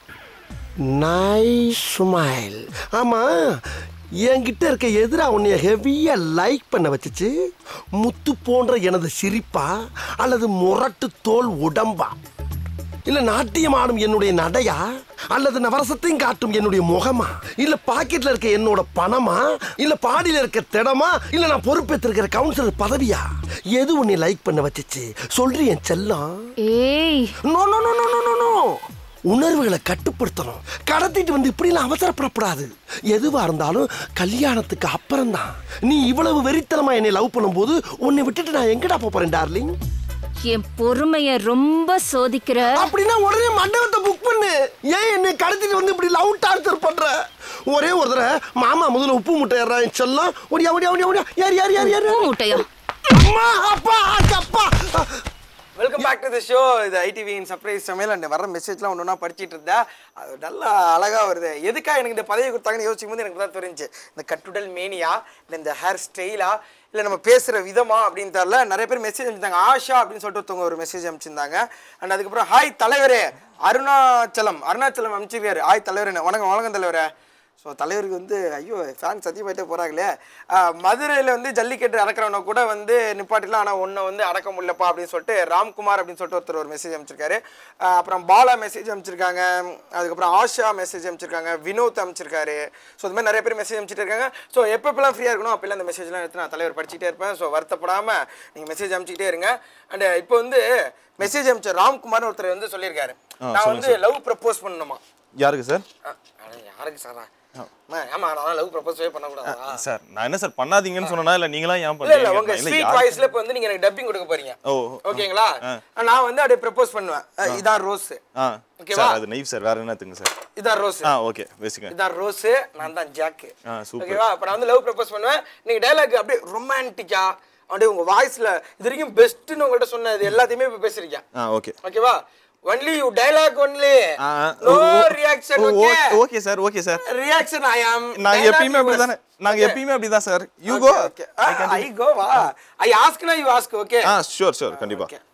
nice smile ஆமா என்கிட்ட இருக்க எதிரா உன்னைய ஹெவியா லைக் பண்ண வச்சுச்சு முத்து போன்ற எனது சிரிப்பா அல்லது முரட்டு தோல் உடம்பா இல்ல நாட்டியம் ஆடும் என்னுடைய நடையா அல்லது நவரசத்தையும் காட்டும் என்னுடைய முகமா இல்ல பாக்கெட்ல இருக்க என்னோட பணமா இல்ல பாடியில இருக்க திடமா இல்ல நான் பொறுப்பேற்றிருக்கிற கவுன்சிலர் பதவியா எது உன்னை லைக் பண்ண வச்சுச்சு சொல்றி என் செல்லம் ஏய் no no no no no no no உணர்வுகளை கட்டுப்படுத்தணும் கடத்திட்டு வந்து இப்படிலாம் அவசரப்படக்கூடாது எதுவா இருந்தாலும் கல்யாணத்துக்கு அப்புறம்தான் நீ இவ்வளவு வெறித்தனமா என்னை லவ் பண்ணும்போது உன்னை விட்டுட்டு நான் எங்கடா போப் போறேன் டார்லிங் என் பொறுமைய ரொம்ப சோதிக்கிற அப்படின்னா உடனே மண்டபத்தை புக் பண்ணு ஏன் என்னை கடத்திட்டு வந்து இப்படி லவ் டார்ச்சர் பண்ற ஒரே ஒரு தடவை மாமா முதல்ல உப்பு முட்டை ஏறான் செல்லம் ஒடியா ஒடியா ஒடியா ஒடியா யார் யார் யார் யார் பூ முட்டையா அம்மா அப்பா அப்பா welcome back to the show இது ஐடிவியின் சர்ப்ரைஸ் சமையல் அண்ட் வர மெசேஜ்லாம் ஒன்று ஒன்றா படிச்சிட்டு இருந்தேன் அது நல்லா அழகா வருது எதுக்காக எனக்கு இந்த பதவி கொடுத்தாங்கன்னு யோசிக்கும் போது எனக்கு தான் தெரிஞ்சு இந்த கட்டுடல் மேனியா இல்லை இந்த ஹேர் ஸ்டைலா இல்லை நம்ம பேசுகிற விதமா அப்படின்னு தெரியல நிறைய பேர் மெசேஜ் அனுப்பிச்சிருந்தாங்க ஆஷா அப்படின்னு சொல்லிட்டு ஒருத்தவங்க ஒரு மெசேஜ் அனுப்பிச்சிருந்தாங்க அண்ட் அதுக்கப்புறம் ஹாய் தலைவரே அருணாச்சலம் அருணாச்சலம் அனுப்பிச்சிருக்காரு ஹாய் தலைவரே வணக்கம் வணக்கம் தலைவரே ஸோ தலைவருக்கு வந்து ஐயோ ஃபேன் சத்தியமாயிட்டே போகிறாங்களே மதுரையில் வந்து ஜல்லிக்கட்டு அடக்கிறவனை கூட வந்து நிப்பாட்டிலாம் ஆனால் ஒன்றை வந்து அடக்க முடியலப்பா அப்படின்னு சொல்லிட்டு ராம்குமார் அப்படின்னு சொல்லிட்டு ஒருத்தர் ஒரு மெசேஜ் அமைச்சிருக்காரு அஹ் அப்புறம் பாலா மெசேஜ் அமைச்சிருக்காங்க அதுக்கப்புறம் ஆஷா மெசேஜ் அமைச்சிருக்காங்க வினோத் அமைச்சிருக்காரு ஸோ இந்த மாதிரி நிறைய பேர் மெசேஜ் அமைச்சிட்டு இருக்காங்க ஸோ எப்பப்பெல்லாம் ஃப்ரீயாக இருக்கணும் அப்பெல்லாம் அந்த மெசேஜ்லாம் எடுத்து நான் தலைவர் படிச்சுட்டே இருப்பேன் ஸோ வருத்தப்படாமல் நீங்கள் மெசேஜ் அமைச்சிக்கிட்டே இருங்க அண்ட் இப்போ வந்து மெசேஜ் அமைச்ச ராம்குமார்னு ஒருத்தர் வந்து சொல்லியிருக்காரு நான் வந்து லவ் ப்ரப்போஸ் பண்ணணுமா யாருக்கு சார் அஹ் அட, யாருக்கு சாரா அம்மா, ஆமா நான் லவ் ப்ரப்போஸே பண்ணக்கூடாதா சார் நான் என்ன சார் பண்ணாதீங்கன்னு சொன்னா இல்லை நீங்களா ஏன் இல்ல இல்ல பண்ணுறீங்க உங்க இல்ல, ஸ்வீட் யாருக்கு- வாய்ஸ்ல இப்ப வந்து நீங்க எனக்கு டப்பிங் கொடுக்க போறீங்க ஓ ஓகேங்களா நான் வந்து அப்படியே ப்ரப்போஸ் பண்ணுவேன் அஹ், இதான் ரோஸ் ஆ ஓகேவா? சார் அது நைவ் சார் வேற என்னத்துங்க சார் இதான் ரோஸ் ஆ ஓகே பேசிக்க இதான் ரோஸ் நான் தான் ஜாக் ஆ, super. ஓகேவா அப்ப நான் வந்து லவ் ப்ரப்போஸ் பண்ணுவேன் நீங்க டைலாக் அப்படியே ரொமான்டிக்கா அப்படியே உங்க வாய்ஸ்ல இது வரைக்கும் பெஸ்ட்னு உங்கள்ட்ட சொன்னது எல்லாத்தையுமே இப்ப பேசுறீங்க ஆ ஓகே ஓகேவா only you dialogue only ah no reaction okay okay sir okay sir reaction I am நாங்க எப்பயுமே அப்படிதானே நாங்க எப்பயுமே அப்படிதான் sir you go I go வா ஐ ஆஸ்க்னா you ask okay ah sure sure கண்டிப்பா ஓகே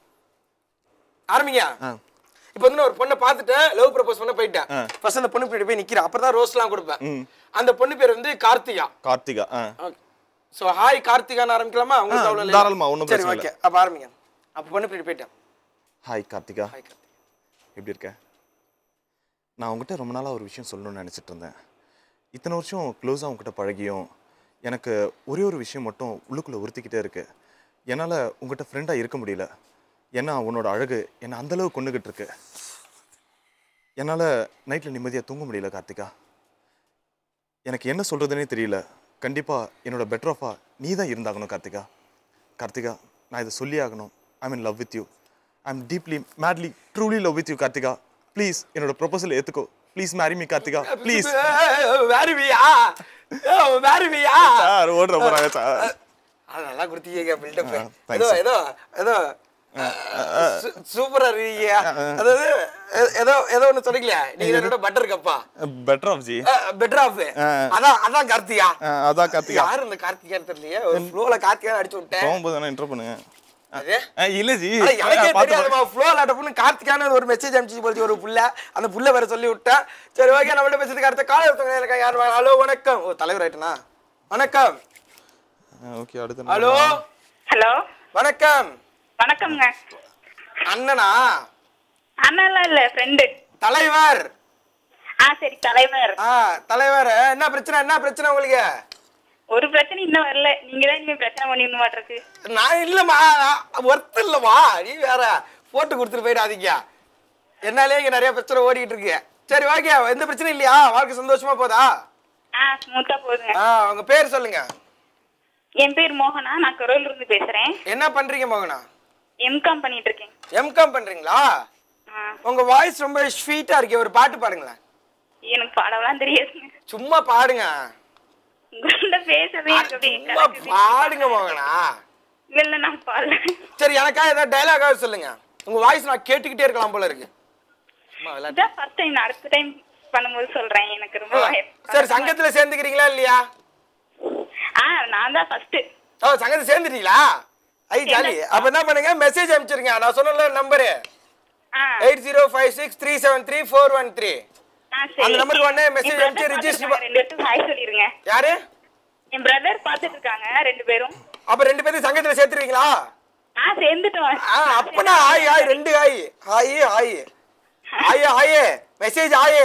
ஆரம்பிங்க இப்போ வந்து நான் ஒரு பொண்ணை பார்த்துட்டேன் லவ் ப்ரப்போஸ் பண்ண போயிட்டேன் ஃபர்ஸ்ட் அந்த பொண்ணு பின்னாடி போய் நிக்கிறேன் அப்புறம் தான் ரோஸ்லாம் கொடுப்பேன் அந்த பொண்ணு பேர் வந்து கார்த்திகா கார்த்திகா ஆ சோ ஹாய் கார்த்திகான்னு ஆரம்பிக்கலாமா உங்களுக்கு ஆ, அவ்வளவு தாராளமா, ஒண்ணும் சரி பிரச்சனை ஓகே அப்ப ஆரம்பிங்க அப்ப பொண்ணு பின்னாடி போயிட்டேன் ஹாய் கார்த்திகா ஹாய் கார்த்திகா எப்படி இருக்க நான் உங்ககிட்ட ரொம்ப நாளாக ஒரு விஷயம் சொல்லணும்னு நினச்சிட்டு இருந்தேன் இத்தனை வருஷம் க்ளோஸாக உங்ககிட்ட பழகியும் எனக்கு ஒரே ஒரு விஷயம் மட்டும் உள்ளுக்குள்ளே உறுத்திக்கிட்டே இருக்கு என்னால் உங்ககிட்ட ஃப்ரெண்டாக இருக்க முடியல ஏன்னா உன்னோட அழகு என்னை அந்தளவு கொண்டுகிட்டு இருக்கு என்னால் நைட்டில் நிம்மதியாக தூங்க முடியல கார்த்திகா எனக்கு என்ன சொல்கிறதுனே தெரியல கண்டிப்பாக என்னோட பெட்டர் ஆஃபா நீ தான் இருந்தாகணும் கார்த்திகா கார்த்திகா நான் இதை சொல்லி ஆகணும் I mean love with you I am deeply madly truly love with you Karthika please என்னோட ப்ரொபோசல் ஏற்றுக்கோ please marry me Karthika please வேறுவியா வேறுவியா சார் ஓடுற போகிறாங்க சார் அது நல்லா கொடுத்தீங்க பில்டப் ஆ, thanks, ஏதோ sir. ஏதோ ஏதோ சூ- சூப்பரா இருக்கீங்க அதாவது ஏ- ஏதோ ஏதோ ஒண்ணு சொன்னீங்களே நீங்க என்னோட பட்டர் கப்பா better half ji better half அதான் அதான் கார்த்திகா அதான் கார்த்திகா யாரு இந்த கார்த்திகான்னு தெரியலையே ஒரு ஃப்ளோல கார்த்திகா அடிச்சு விட்டேன் போகும்போது வேணா இன்ட்ரோ பண்ணுங்க அது? ஆ, இல்ல ஜி அட, எனக்கே பார்த்து தெரியாதுமா ஃப்ளோல அட்டப்புன்னு கார்த்திகான்னு ஒரு மெசேஜ் அனுப்பிச்சு போச்சு ஒரு புள்ள அந்த புள்ள வேற சொல்லி விட்டேன் சரி ஓகே நம்மள்ட்ட பேசுறதுக்கு அடுத்த கால ஒருத்தவங்க இருக்கா யார் ஹலோ வணக்கம் ஓ தலைவர் ஆயிட்டனா வணக்கம் ஓகே அடுத்து ஹலோ ஹலோ வணக்கம் வணக்கம்ங்க அண்ணனா அண்ணன்லாம் இல்ல ஃப்ரெண்டு தலைவர் ஆ சரி தலைவர் ஆ தலைவர் என்ன பிரச்சனை என்ன பிரச்சனை உங்களுக்கு ஒரு பிரச்சனை இன்னும் வரல நீங்க தான் இனிமே பிரச்சனை பண்ணிடணும் மாட்டிருக்கு நான் இல்லம்மா ஒர்த் இல்லம்மா நீ வேற போட்டு கொடுத்துட்டு போயிடாதீங்க என்னாலே இங்க நிறைய பிரச்சனை ஓடிக்கிட்டு இருக்கு சரி ஓகே எந்த பிரச்சனையும் இல்லையா வாழ்க்கை சந்தோஷமா போதா ஆ ஸ்மூத்தா போகுதுங்க ஆ உங்க பேர் சொல்லுங்க என் பேர் மோகனா நான் கரூர்ல இருந்து பேசுறேன் என்ன பண்றீங்க மோகனா எம்காம் பண்ணிட்டு இருக்கேன் எம்காம் பண்றீங்களா ஆ, உங்க வாய்ஸ் ரொம்ப ஸ்வீட்டா இருக்கே ஒரு பாட்டு பாடுங்களேன் எனக்கு பாடலாம் தெரியாதுங்க சும்மா பாடுங்க உங்கள்கிட்ட பேசுறதே எனக்கு அப்படியே சும்மா கலக்குது. பாடுங்க மோகனா இல்ல இல்ல நான் பாடல சரி எனக்கா ஏதாவது டைலாகாவது சொல்லுங்க உங்க வாய்ஸ் நான் கேட்டுக்கிட்டே இருக்கலாம் போல இருக்கு சும்மா விளையாட்டு. இதான் ஃபர்ஸ்ட் டைம் அடுத்த டைம் பண்ணும்போது சொல்றேன் எனக்கு ரொம்ப பயம். சரி சங்கத்துல சேர்ந்துக்கிறீங்களா இல்லையா ஆ நான் தான் ஃபர்ஸ்ட் ஓ சங்கத்துல சேர்ந்துட்டீங்களா ஐ ஜாலி அப்ப என்ன பண்ணுங்க மெசேஜ் அனுப்பிச்சிருங்க நான் சொன்னல number ah eight zero five six three seven three four one three ஆ சரி அந்த நம்பருக்கு உடனே message என் அனுப்பிச்சு brother register பார்த்துட்டு ரெண்டு பேருக்கும் ஹாய் சொல்லிருங்க யாரு என் பிரதர் பாத்துட்டு இருக்காங்க ரெண்டு பேரும் அப்ப ரெண்டு பேரும் சங்கத்துல சேர்த்துருவீங்களா ஆ சேர்ந்துட்டோம் ஆ அப்பனா ஹாய் ஹாய் ரெண்டு hi hi hi hi hi message hi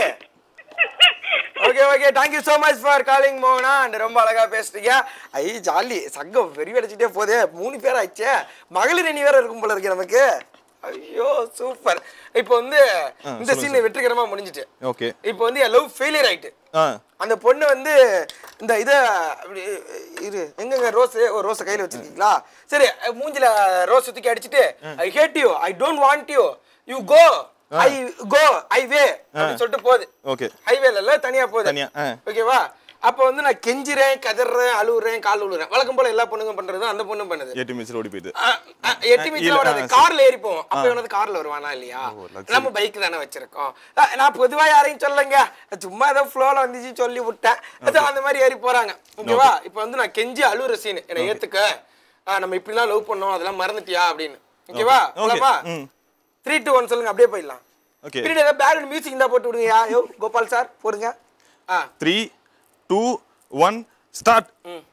okay okay thank you so much for calling மோகனா அண்ட் ரொம்ப அழகா பேசுறீங்க ஐ ஜாலி சங்கம் வெறி அடிச்சுட்டே போதே மூணு பேர் ஆச்சே மகளிர் அணி வேற இருக்கும் போல இருக்கு நமக்கு ஐயோ சூப்பர் இப்போ வந்து இந்த சீன் வெற்றிகரமா முடிஞ்சிட்டு ஓகே இப்போ வந்து என் லவ் ஃபெயிலியர் ஆயிட்டு ஆ அந்த பொண்ணு வந்து இந்த இத அப்படி இரு எங்கங்க ரோஸ் ஒரு ரோஸை கையில வச்சிருக்கீங்களா சரி மூஞ்சில ரோஸ் தூக்கி அடிச்சிட்டு I hate you I don't want you you go I go I way அப்படின்னு சொல்லிட்டு போகுது ஓகே ஹைவேல இல்ல தனியா போகுது தனியா, ஆ. ஓகேவா அப்போ வந்து நான் கெஞ்சிறேன் கதறேன் அழுவுறேன் கால் விழுறேன் வழக்கம் போல எல்லா பொண்ணுங்க பண்றது அந்த பொண்ணும் பண்ணுது எட்டு மினிட்ஸ் ஓடி போயிட்டு ஆ, ஆ, எட்டு மீட்டர் இல்ல, வராது ஆ, சரி. கார்ல ஏறி போவோம் அப்ப இவனது கார்ல வருவானா இல்லையா luxury. நம்ம பைக் தானே வச்சிருக்கோம் ஆ, நான் பொதுவா யாரையும் சொல்லலைங்க சும்மா ஏதோ ஃப்ளோல வந்துச்சு சொல்லி விட்டேன் அது அந்த மாதிரி ஏறி போறாங்க ஓகேவா இப்போ வந்து நான் கெஞ்சி அழுவுற சீன் என்னை ஏத்துக்க ஆ, நம்ம இப்படிலாம் லவ் பண்ணோம் அதெல்லாம் மறந்துட்டியா அப்படின்னு ஓகேவா Okay. போலாமா ம். த்ரீ டூ ஒன் சொல்லுங்க அப்படியே போயிடலாம் ஓகே பின்னாடி ஏதாவது பேக்ரவுண்ட் மியூசிக் இருந்தா போட்டு விடுங்கயா யோ கோபால் சார் போடுங்க ஆ three two one start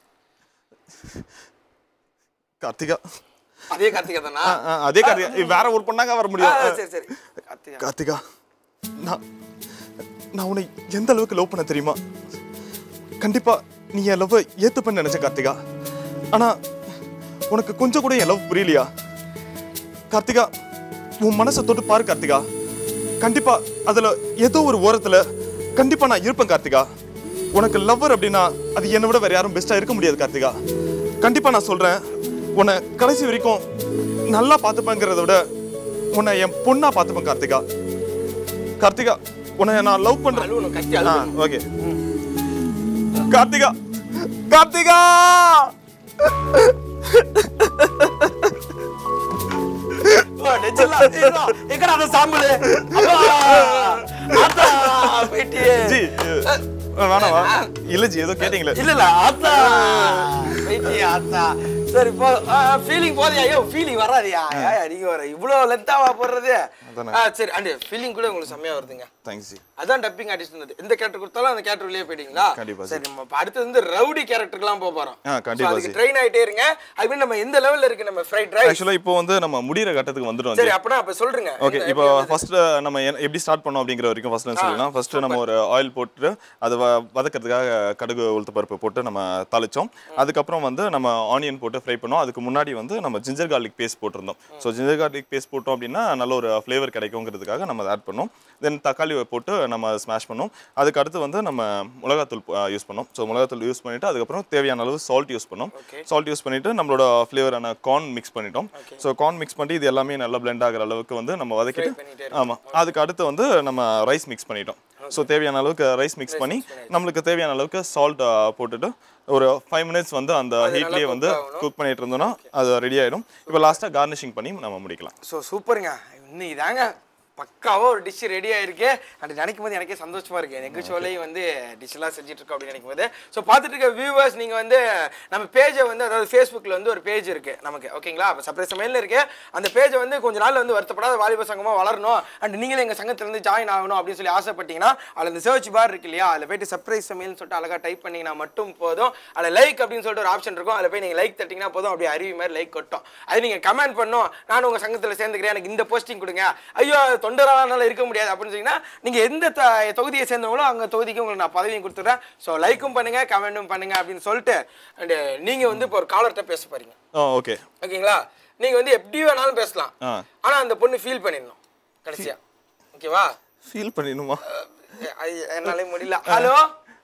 Karthika அதே கார்த்திகா தானா ஆ, ஆ, அதே கார்த்திகா இது வேற ஒரு பொண்ணாங்க வர ஆ, முடியும் சரி சரி கார்த்திகா கார்த்திகா நான் நான் உன்னை எந்த அளவுக்கு லவ் பண்ண தெரியுமா கண்டிப்பா நீ என் லவ் ஏத்துப்பேன்னு நினைச்சேன் கார்த்திகா ஆனா உனக்கு கொஞ்சம் கூட என் லவ் புரியலையா கார்த்திகா உன் மனசை தொட்டு பாரு கார்த்திகா கண்டிப்பா அதுல ஏதோ ஒரு ஓரத்துல கண்டிப்பா நான் இருப்பேன் கார்த்திகா உனக்கு லவ்வர் அப்படின்னா அது என்னை விட வேற யாரும் பெஸ்டா இருக்க முடியாது கார்த்திகா கண்டிப்பா நான் சொல்றேன் உன்னை கடைசி வரைக்கும் நல்லா பார்த்துப்பேங்கிறத விட உன்னை என் பொண்ணா பார்த்துப்பேன் கார்த்திகா கார்த்திகா உன்னை நான் லவ் பண்றேன் அழுவணும் கத்தி ஆ அழுவணும் ஓகே கார்த்திகா கார்த்திகா ஓ, நெஞ்செல்லாம் அடிக்குதா? எங்கடா அந்த சாம்பலு? அப்பா! ஆத்தா, போயிட்டியே. ஜி வேணாவா இல்ல ஜி ஏதோ கேட்டீங்களே இல்ல, இல்ல, ஆத்தா. போயிட்டியே, ஆத்தா. சரி, போ. ஆ, feeling போதியா? ஐயோ, feeling வராதியா? ஏய்யா, நீங்க வேற இவ்வளவு length ஆவா போடுறது? தானே? ஆ சரி அண்ட் ஃபீலிங் கூட உங்களுக்கு செம்மையா வருதுங்க தேங்க்ஸ் ஜி அதான் டப்பிங் ஆர்டிஸ்ட் எந்த கேரக்டர் கொடுத்தாலும் அந்த கேரக்டர் வெளியே போயிட்டீங்களா கண்டிப்பா சரி நம்ம இப்ப அடுத்தது வந்து ரவுடி கேரக்டர்லாம் போக போறோம் ஆ, கண்டிப்பா So, அதுக்கு ஜி. ட்ரெயின் ஆயிட்டே இருங்க ஐ மீன் நம்ம எந்த லெவல்ல இருக்கு நம்ம ஃப்ரைட் ரைஸ் ஆக்சுவலாக இப்போ வந்து நம்ம முடிகிற கட்டத்துக்கு வந்துட்டோம் சரி ஜி அப்பனா அப்ப சொல்றீங்க ஓகே இந்த இப்போ எப்படி வந்து- ஃபர்ஸ்ட் நம்ம என்ன- எப்படி ஸ்டார்ட் பண்ணோம் அப்படிங்கிற வரைக்கும் ஃபர்ஸ்ட்ல சொல்லலாம் ஃபர்ஸ்ட் நம்ம ஒரு ஆயில் போட்டு அதை வ- வதக்கிறதுக்காக கடுகு உளுத்த பருப்பு போட்டு நம்ம தாளிச்சோம் அதுக்கப்புறம் வந்து நம்ம ஆனியன் போட்டு ஃப்ரை பண்ணோம் அதுக்கு முன்னாடி வந்து நம்ம ஜிஞ்சர் கார்லிக் பேஸ்ட் போட்டிருந்தோம் ஸோ ஜிஞ்சர் கார்லிக் பேஸ்ட் போட்டோம் அப்படின்னா நல்ல ஒரு ஃப்ளேவர் கிடைக்குங்கிறதுக்காக நம்ம ஆட் பண்ணோம் தென் தக்காளி போட்டு நம்ம ஸ்மாஷ் பண்ணோம் அதுக்கு அடுத்து வந்து நம்ம மிளகாத்தூள் யூஸ் பண்ணோம் ஸோ மிளகாத்தூள் யூஸ் பண்ணிட்டு அதுக்கப்புறம் தேவையான அளவு சால்ட் யூஸ் பண்ணோம் சால்ட் யூஸ் பண்ணிட்டு நம்மளோட ஃப்ளேவரான கார்ன் மிக்ஸ் பண்ணிட்டோம் ஸோ கார்ன் மிக்ஸ் பண்ணி இது எல்லாமே நல்லா பிளெண்ட் ஆகிற அளவுக்கு வந்து நம்ம பண்ணிட்டே வதக்கிட்டு ஆமாம் அதுக்கு அடுத்து வந்து நம்ம ரைஸ் மிக்ஸ் பண்ணிட்டோம் ஸோ தேவையான அளவுக்கு ரைஸ் மிக்ஸ் பண்ணி நம்மளுக்கு தேவையான அளவுக்கு சால்ட் போட்டுட்டு ஒரு ஃபைவ் மினிட்ஸ் வந்து அந்த ஹீட்லேயே வந்து குக் பண்ணிட்டு இருந்தோம்னா அது ரெடி ஆயிடும் இப்போ லாஸ்ட்டாக கார்னிஷிங் பண்ணி நம்ம முடிக்கலாம் ஸோ சூப்பருங்க இன்னைக்கு தாங்க பக்காவா ஒரு டிஷ் ரெடி ஆயிருக்கு அது நினைக்கும் போது எனக்கே சந்தோஷமா இருக்கு எனக்கு ஷோலையும் வந்து டிஷ் எல்லாம் செஞ்சுட்டு இருக்கோம் அப்படின்னு நினைக்கும் போது ஸோ பார்த்துட்டு இருக்க வியூவர்ஸ் நீங்க வந்து நம்ம பேஜை வந்து அதாவது ஃபேஸ்புக்கில் வந்து ஒரு பேஜ் இருக்கு நமக்கு ஓகேங்களா அப்போ சப்ரேட் சமையல் இருக்கு அந்த பேஜை வந்து கொஞ்ச நாள் வந்து வருத்தப்படாத வாலிப சங்கமா வளரணும் அண்ட் நீங்களும் எங்க சங்கத்துல இருந்து ஜாயின் ஆகணும் அப்படின்னு சொல்லி ஆசைப்பட்டீங்கன்னா அதில் இந்த சர்ச் பார் இருக்கு இல்லையா அதில் போயிட்டு சர்ப்ரைஸ் சமையல்னு சொல்லிட்டு அழகா டைப் பண்ணீங்கன்னா மட்டும் போதும் அதில் லைக் அப்படின்னு சொல்லிட்டு ஒரு ஆப்ஷன் இருக்கும் அதில் போய் நீங்க லைக் தட்டிங்கன்னா போதும் அப்படியே அருவி மாதிரி லைக் கொட்டும் அது நீங்க கமெண்ட் பண்ணும் நான் உங்க சங்கத்துல சேர்ந்துக்கிறேன் எனக்கு இந்த போஸ்டிங் கொடுங்க ஐயோ தொண்டரானால இருக்க முடியாது அப்படின்னு சொன்னீங்கன்னா நீங்க எந்த த- தொகுதியை சேர்ந்தவங்களோ அங்க தொகுதிக்கு உங்களுக்கு நான் பதவியும் கொடுத்துட்றேன் ஸோ லைக்கும் பண்ணுங்க கமெண்ட்டும் பண்ணுங்க அப்படின்னு சொல்லிட்டு அண்ட் நீங்க வந்து இப்போ ஒரு காலர்கிட்ட பேச போறீங்க ஆ ஓகே ஓகேங்களா நீங்க வந்து எப்படி வேணாலும் பேசலாம் ஆ. ஆனா அந்த பொண்ணு ஃபீல் பண்ணிடணும் கடைசியா ஓகேவா ஃபீல் பண்ணிடணுமா ஐ- என்னாலே முடியல ஹலோ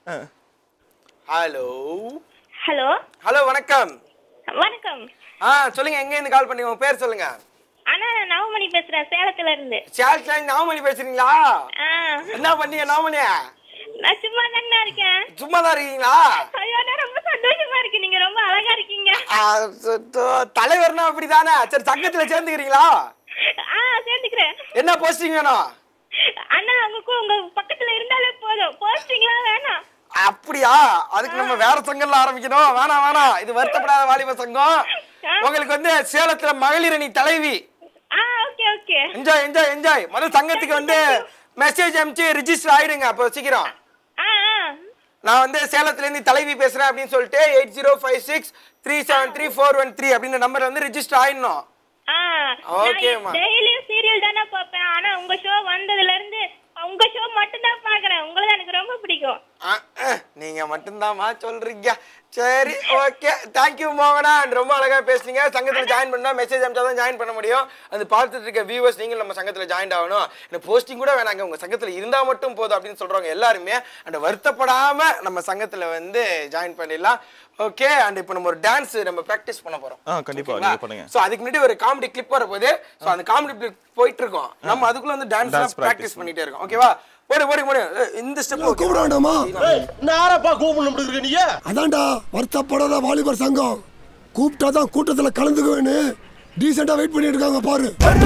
ஹலோ ஹலோ ஹலோ வணக்கம் வணக்கம் ஆ சொல்லுங்க எங்க இருந்து கால் பண்ணி உங்க பேர் சொல்லுங்க அண்ணா நான் நவமணி பேசுறேன் சேலத்துல இருந்து சேலத்துல நாமணி பேசுறீங்களா ஆ என்ன பண்ணீங்க நாமணி நான் சும்மா தானே இருக்கேன் சும்மா தான் இருக்கீங்களா ஐயோ நான் ரொம்ப சந்தோஷமா இருக்கு நீங்க ரொம்ப அழகா இருக்கீங்க ஆ, சுத்தோ. தலைவர்னா அப்படிதானே சரி சங்கத்துல சேர்ந்துக்கிறீங்களா ஆ சேர்ந்துக்கிறேன் என்ன போஸ்டிங் வேணும் அண்ணா உங்க கூ- உங்க பக்கத்துல இருந்தாலே போதும் போஸ்டிங்லாம் வேணாம் அப்படியா அதுக்கு நம்ம வேற சங்கம்ல ஆரம்பிக்கணும் வேணாம் வேணாம் இது வருத்தப்படாத வாலிப சங்கம் உங்களுக்கு வந்து சேலத்துல மகளிர் அணி தலைவி ஆ okay okay enjoy enjoy enjoy முதல் சங்கத்துக்கு வந்து மெசேஜ் அனுப்பிச்சு ரிஜிஸ்டர் ஆயிடுங்க அப்போ சீக்கிரம் ஆ ஆ நான் வந்து சேலத்துல இருந்து தலைவி பேசுறேன் அப்படின்னு சொல்லிட்டு eight zero five six three seven three four one three அப்படின்ற நம்பர் வந்து ரிஜிஸ்டர் ஆயிடணும் ஆ ஓகேம்மா. டெய்லியும் சீரியல் தானே பார்ப்பேன் ஆனா உங்க ஷோ வந்ததுல இருந்து உங்க ஷோ மட்டும் தான் பாக்குறேன் உங்களை தான் எனக்கு ரொம்ப பிடிக்கும் ஆ, ஆ, நீங்க மட்டும்தாம்மா சொல்றீங்க சரி ஓகே தேங்க்யூ மோகனா ரொம்ப அழகா பேசுனீங்க சங்கத்துல ஜாயின் பண்ணா மெசேஜ் அனுப்பிச்சா தான் ஜாயின் பண்ண முடியும் அது பார்த்துட்டு இருக்க வியூவர்ஸ் நீங்களும் நம்ம சங்கத்துல ஜாயின் ஆகணும் இந்த போஸ்டிங் கூட வேணாங்க உங்க சங்கத்துல இருந்தா மட்டும் போதும் அப்படின்னு சொல்றவங்க எல்லாருமே அந்த வருத்தப்படாம நம்ம சங்கத்துல வந்து ஜாயின் பண்ணிடலாம் ஓகே அண்ட் இப்போ நம்ம ஒரு டான்ஸ் நம்ம ப்ராக்டிஸ் பண்ண போறோம் ஆ கண்டிப்பா நீங்க பண்ணுங்க சோ அதுக்கு முன்னாடி ஒரு காமெடி கிளிப் வர போது சோ அந்த காமெடி கிளிப் போயிட்டு இருக்கோம் நம்ம அதுக்குள்ள வந்து டான்ஸ் Dance practice ப்ராக்டிஸ் பண்ணிட்டே இருக்கோம் ஓகேவா போடு போடு போடு ஏய், இந்த ஸ்டெப் கூப்பிட வேண்டாமா நாரப்பா கூப்பிடணும் இருக்க நீ அதான்டா வருத்தப்படாத வாலிபர் சங்கம் கூப்பிட்டா தான் கூட்டத்துல கலந்துக்குவேன்னு டீசெண்டா வெயிட் பண்ணிட்டு இருக்காங்க பாரு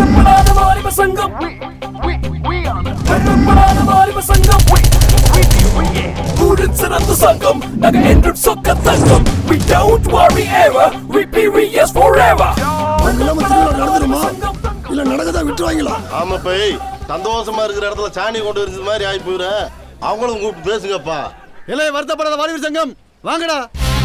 அங்கெல்லாம் திருவிழா நடந்துருமா இல்ல நடக்கதான் விட்டுருவாங்களா ஆமா போய் சந்தோஷமா இருக்கிற இடத்துல சாணி கொண்டு வருது மாதிரி ஆகி போயிரு அவங்களும் கூப்பிட்டு பேசுங்கப்பா இல்லை வருத்தப்படாத வாலிபர் சங்கம் வாங்கடா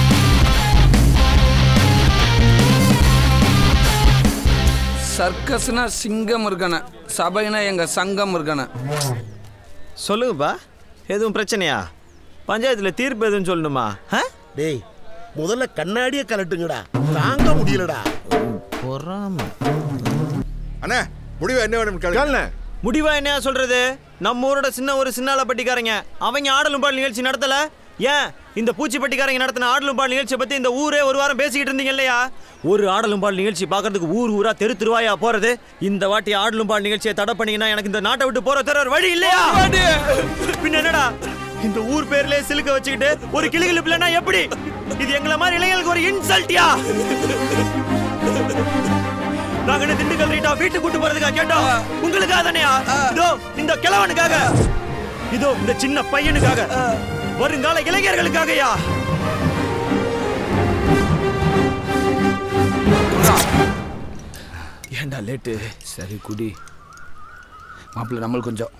சர்க்கஸ்னா சிங்கம் இருக்கன சபைனா எங்க சங்கம் இருக்கன சொல்லுங்கப்பா எதுவும் பிரச்சனையா பஞ்சாயத்துல தீர்ப்பு எதுவும் சொல்லணுமா ஆ? டேய் முதல்ல கண்ணாடிய கலட்டுங்கடா தாங்க முடியலடா பொறாம அண்ணா முடிவு என்ன வேணும் கேளுங்க முடிவா என்ன சொல்றது நம்ம ஊரோட சின்ன ஒரு சின்னால பட்டிக்காரங்க அவங்க ஆடலும் பாடல் நிகழ்ச்சி நடத்தல ஏன் இந்த பூச்சிப்பட்டிக்காரங்க நடத்தின ஆடலும் பாடல் நிகழ்ச்சியை பத்தி இந்த ஊரே ஒரு வாரம் பேசிக்கிட்டு இருந்தீங்க இல்லையா ஒரு ஆடலும் பாடல் நிகழ்ச்சி பார்க்கறதுக்கு ஊர் ஊரா தெரு திருவாயா போறது இந்த வாட்டி ஆடலும் பாடல் நிகழ்ச்சியை தடை பண்ணீங்கன்னா எனக்கு இந்த நாட்டை விட்டு போற தர ஒரு வழி இல்லையா பின்ன என்னடா இந்த ஊர் பேர்லயே சிலுக்க வச்சுக்கிட்டு ஒரு கிளிகிழப்பு இல்லைன்னா எப்படி இது எங்களை மாதிரி இளைஞர்களுக்கு ஒரு இன்சல்ட்டியா நாங்க என்ன திண்டுக்கல் ரீட்டா வீட்டுக்கு கூட்டு போறதுக்காக கேட்டோம் உங்களுக்காக தானேயா இதோ இந்த கிழவனுக்காக இதோ இந்த சின்ன பையனுக்காக வருங்கால இளைஞர்களுக்காகயா ஏண்டா லேட்டு சரி குடி மாப்பிள்ள நம்மளுக்கு கொஞ்சம்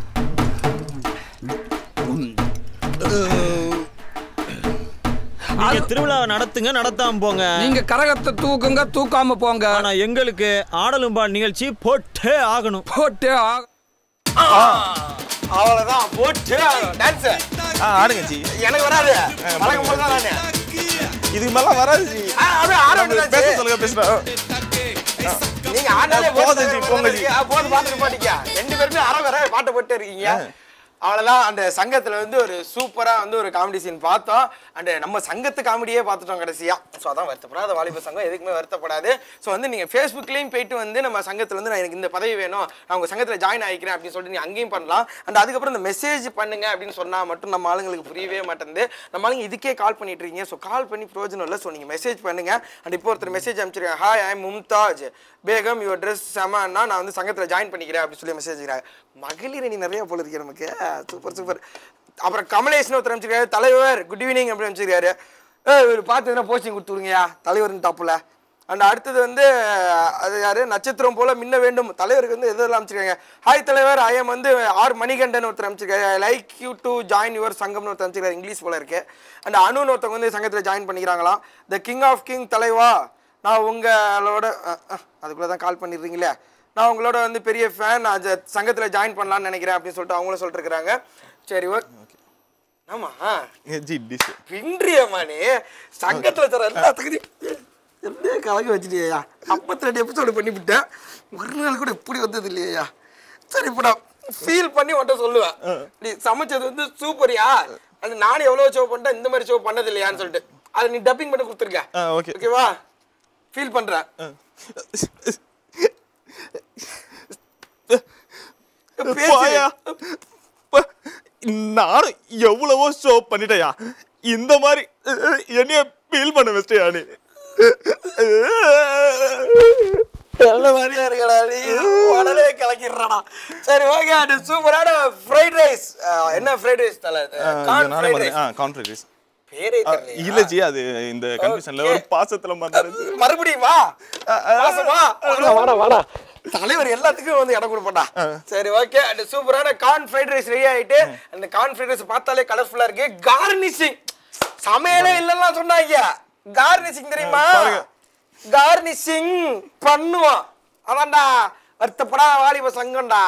நீங்க திருவிழாவை நடத்துங்க நடத்தாம போங்க நீங்க கரகத்தை தூக்குங்க தூக்காம போங்க ஆனா எங்களுக்கு ஆடலும் பால் நிகழ்ச்சி போட்டே ஆகணும் போட்டே ஆக அவ்வளவுதான் போட்டு டான்ஸ் ஆ ஆடுங்க ஜி எனக்கு வராது பழக்கம் போது தான் நானு இதுக்கு மேல வராது ஜி ஆ, அப்படியே ஆட வேண்டியது பேச தான் ஜி. சொல்லுங்க பேசுறேன் நீங்க ஆடாலே போதும் போதும் ஜி, போங்க ஜி. போது பாத்துட்டு பாட்டிக்க ரெண்டு பேருமே அரை வர பாட்டு போட்டு இருக்கீங்க அவ்வளவுதான் அந்த சங்கத்துல வந்து ஒரு சூப்பரா வந்து ஒரு காமெடி சீன் பார்த்தோம் அண்ட் நம்ம சங்கத்து காமெடியே பார்த்துட்டோம் கடைசியா ஸோ அதான் வருத்தப்படாத வாலிப சங்கம் எதுக்குமே வருத்தப்படாது ஸோ வந்து நீங்க ஃபேஸ்புக்லயும் போயிட்டு வந்து நம்ம சங்கத்துல வந்து நான் எனக்கு இந்த பதவி வேணும் நான் உங்க சங்கத்துல ஜாயின் ஆகிக்கிறேன் அப்படின்னு சொல்லிட்டு நீங்க அங்கேயும் பண்ணலாம் அண்ட் அதுக்கப்புறம் இந்த மெசேஜ் பண்ணுங்க அப்படின்னு சொன்னா மட்டும் நம்ம ஆளுங்களுக்கு புரியவே மாட்டேங்குது நம்ம ஆளுங்க இதுக்கே கால் பண்ணிட்டு இருக்கீங்க ஸோ கால் பண்ணி பிரயோஜனம் இல்லை ஸோ நீங்க மெசேஜ் பண்ணுங்க அண்ட் இப்போ ஒருத்தர் மெசேஜ் அனுப்பிச்சிருக்காங்க hi I Mumtaj Begum your dress செமன்னா நான் வந்து சங்கத்தில் ஜாயின் பண்ணிக்கிறேன் அப்படின்னு சொல்லி மெசேஜ் மகளிர் அணி நிறைய போல இருக்கு நமக்கு சூப்பர் சூப்பர் அப்புறம் கமலேஷ்னு ஒருத்தர் அனுப்பிச்சிருக்காரு தலைவர் குட் ஈவினிங் அப்படின்னு அனுப்பிச்சிருக்காரு ஏ இவர் பார்த்து போஸ்டிங் கொடுத்துருங்கயா தலைவர்னு டாப்பில் அண்ட் அடுத்தது வந்து அது யாரு நட்சத்திரம் போல மின்ன வேண்டும் தலைவருக்கு வந்து எதெல்லாம் அமைச்சிருக்காங்க ஹாய் தலைவர் ஐ எம் வந்து ஆர் மணிகண்டன் ஒருத்தர் அமைச்சிருக்காரு I like you to join your சங்கம்னு ஒருத்தர் அமைச்சிருக்காரு இங்கிலீஷ் போல இருக்கு அண்ட் அனுன்னு ஒருத்தவங்க வந்து சங்கத்தில் ஜாயின் பண்ணிக்கிறாங்களாம் த கிங் ஆஃப் கிங் தலைவா நான் உங்களோட அதுக்குள்ளே தான் கால் பண்ணிடுறீங்களே நான் உங்களோட வந்து பெரிய ஃபேன் நான் ஜ- சங்கத்துல ஜாயின் பண்ணலாம்னு நினைக்கிறேன் அப்படின்னு சொல்லிட்டு அவங்களும் சொல்லிட்டு இருக்காங்க சரி ஓகே ஆமா ஜி டிஷ் பின்றியம்மா நீ சங்கத்துல தர எல்லாத்துக்கும் எப்படியே கலக்க வச்சுட்டியா ஐம்பத்தி ரெண்டு எபிசோடு பண்ணிவிட்டேன் ஒரு நாள் கூட இப்படி வந்தது இல்லையா சரி இப்போ நான் ஃபீல் பண்ணி உன்ட்ட சொல்லுவேன் நீ சமைச்சது வந்து சூப்பரியா அது நானும் எவ்வளோ ஷோ பண்ணிட்டேன் இந்த மாதிரி ஷோ பண்ணது இல்லையான்னு சொல்லிட்டு அதை நீ டப்பிங் பண்ணி கொடுத்துருக்க ஓகே ஓகேவா ஃபீல் பண்றேன் பேசு. போயா. ப- நானும் எவ்வளவோ ஷோ பண்ணிட்டேயா இந்த மாதிரி அஹ், என்னைய ஃபீல் பண்ண வச்சியா நீ நல்ல மாதிரியா இருக்கடா நீ உடனே கலக்கிடுறாடா சரி ஓகே அது சூப்பரான ஃப்ரைட் ரைஸ் என்ன ஃப்ரைட் ரைஸ் தல கார்ன் ஃப்ரைட் ரைஸ் கான்ஃபிடன்ஸ் பேரே தெரியல இல்ல ஜி அது இந்த கன்ஃபியூஷன்ல ஒரு பாசத்துல மறந்துடுச்சு மறுபடியும் வா வாசமா வாடா வாடா தலைவர் எல்லாத்துக்கும் வந்து இடம் கொடுப்பா சரி ஓகே அந்த சூப்பரான கார்ன் ஃப்ரைட் ரைஸ் ரெடி ஆயிட்டு அந்த கார்ன் ஃப்ரைட் ரைஸ் பார்த்தாலே கலர்ஃபுல்லா இருக்கு கார்னிஷிங் சமையலே இல்லைன்னா சொன்னாங்க கார்னிஷிங் தெரியுமா கார்னிஷிங் பண்ணுவோம் அதான்டா வருத்தப்படாத வாலிப சங்கம்டா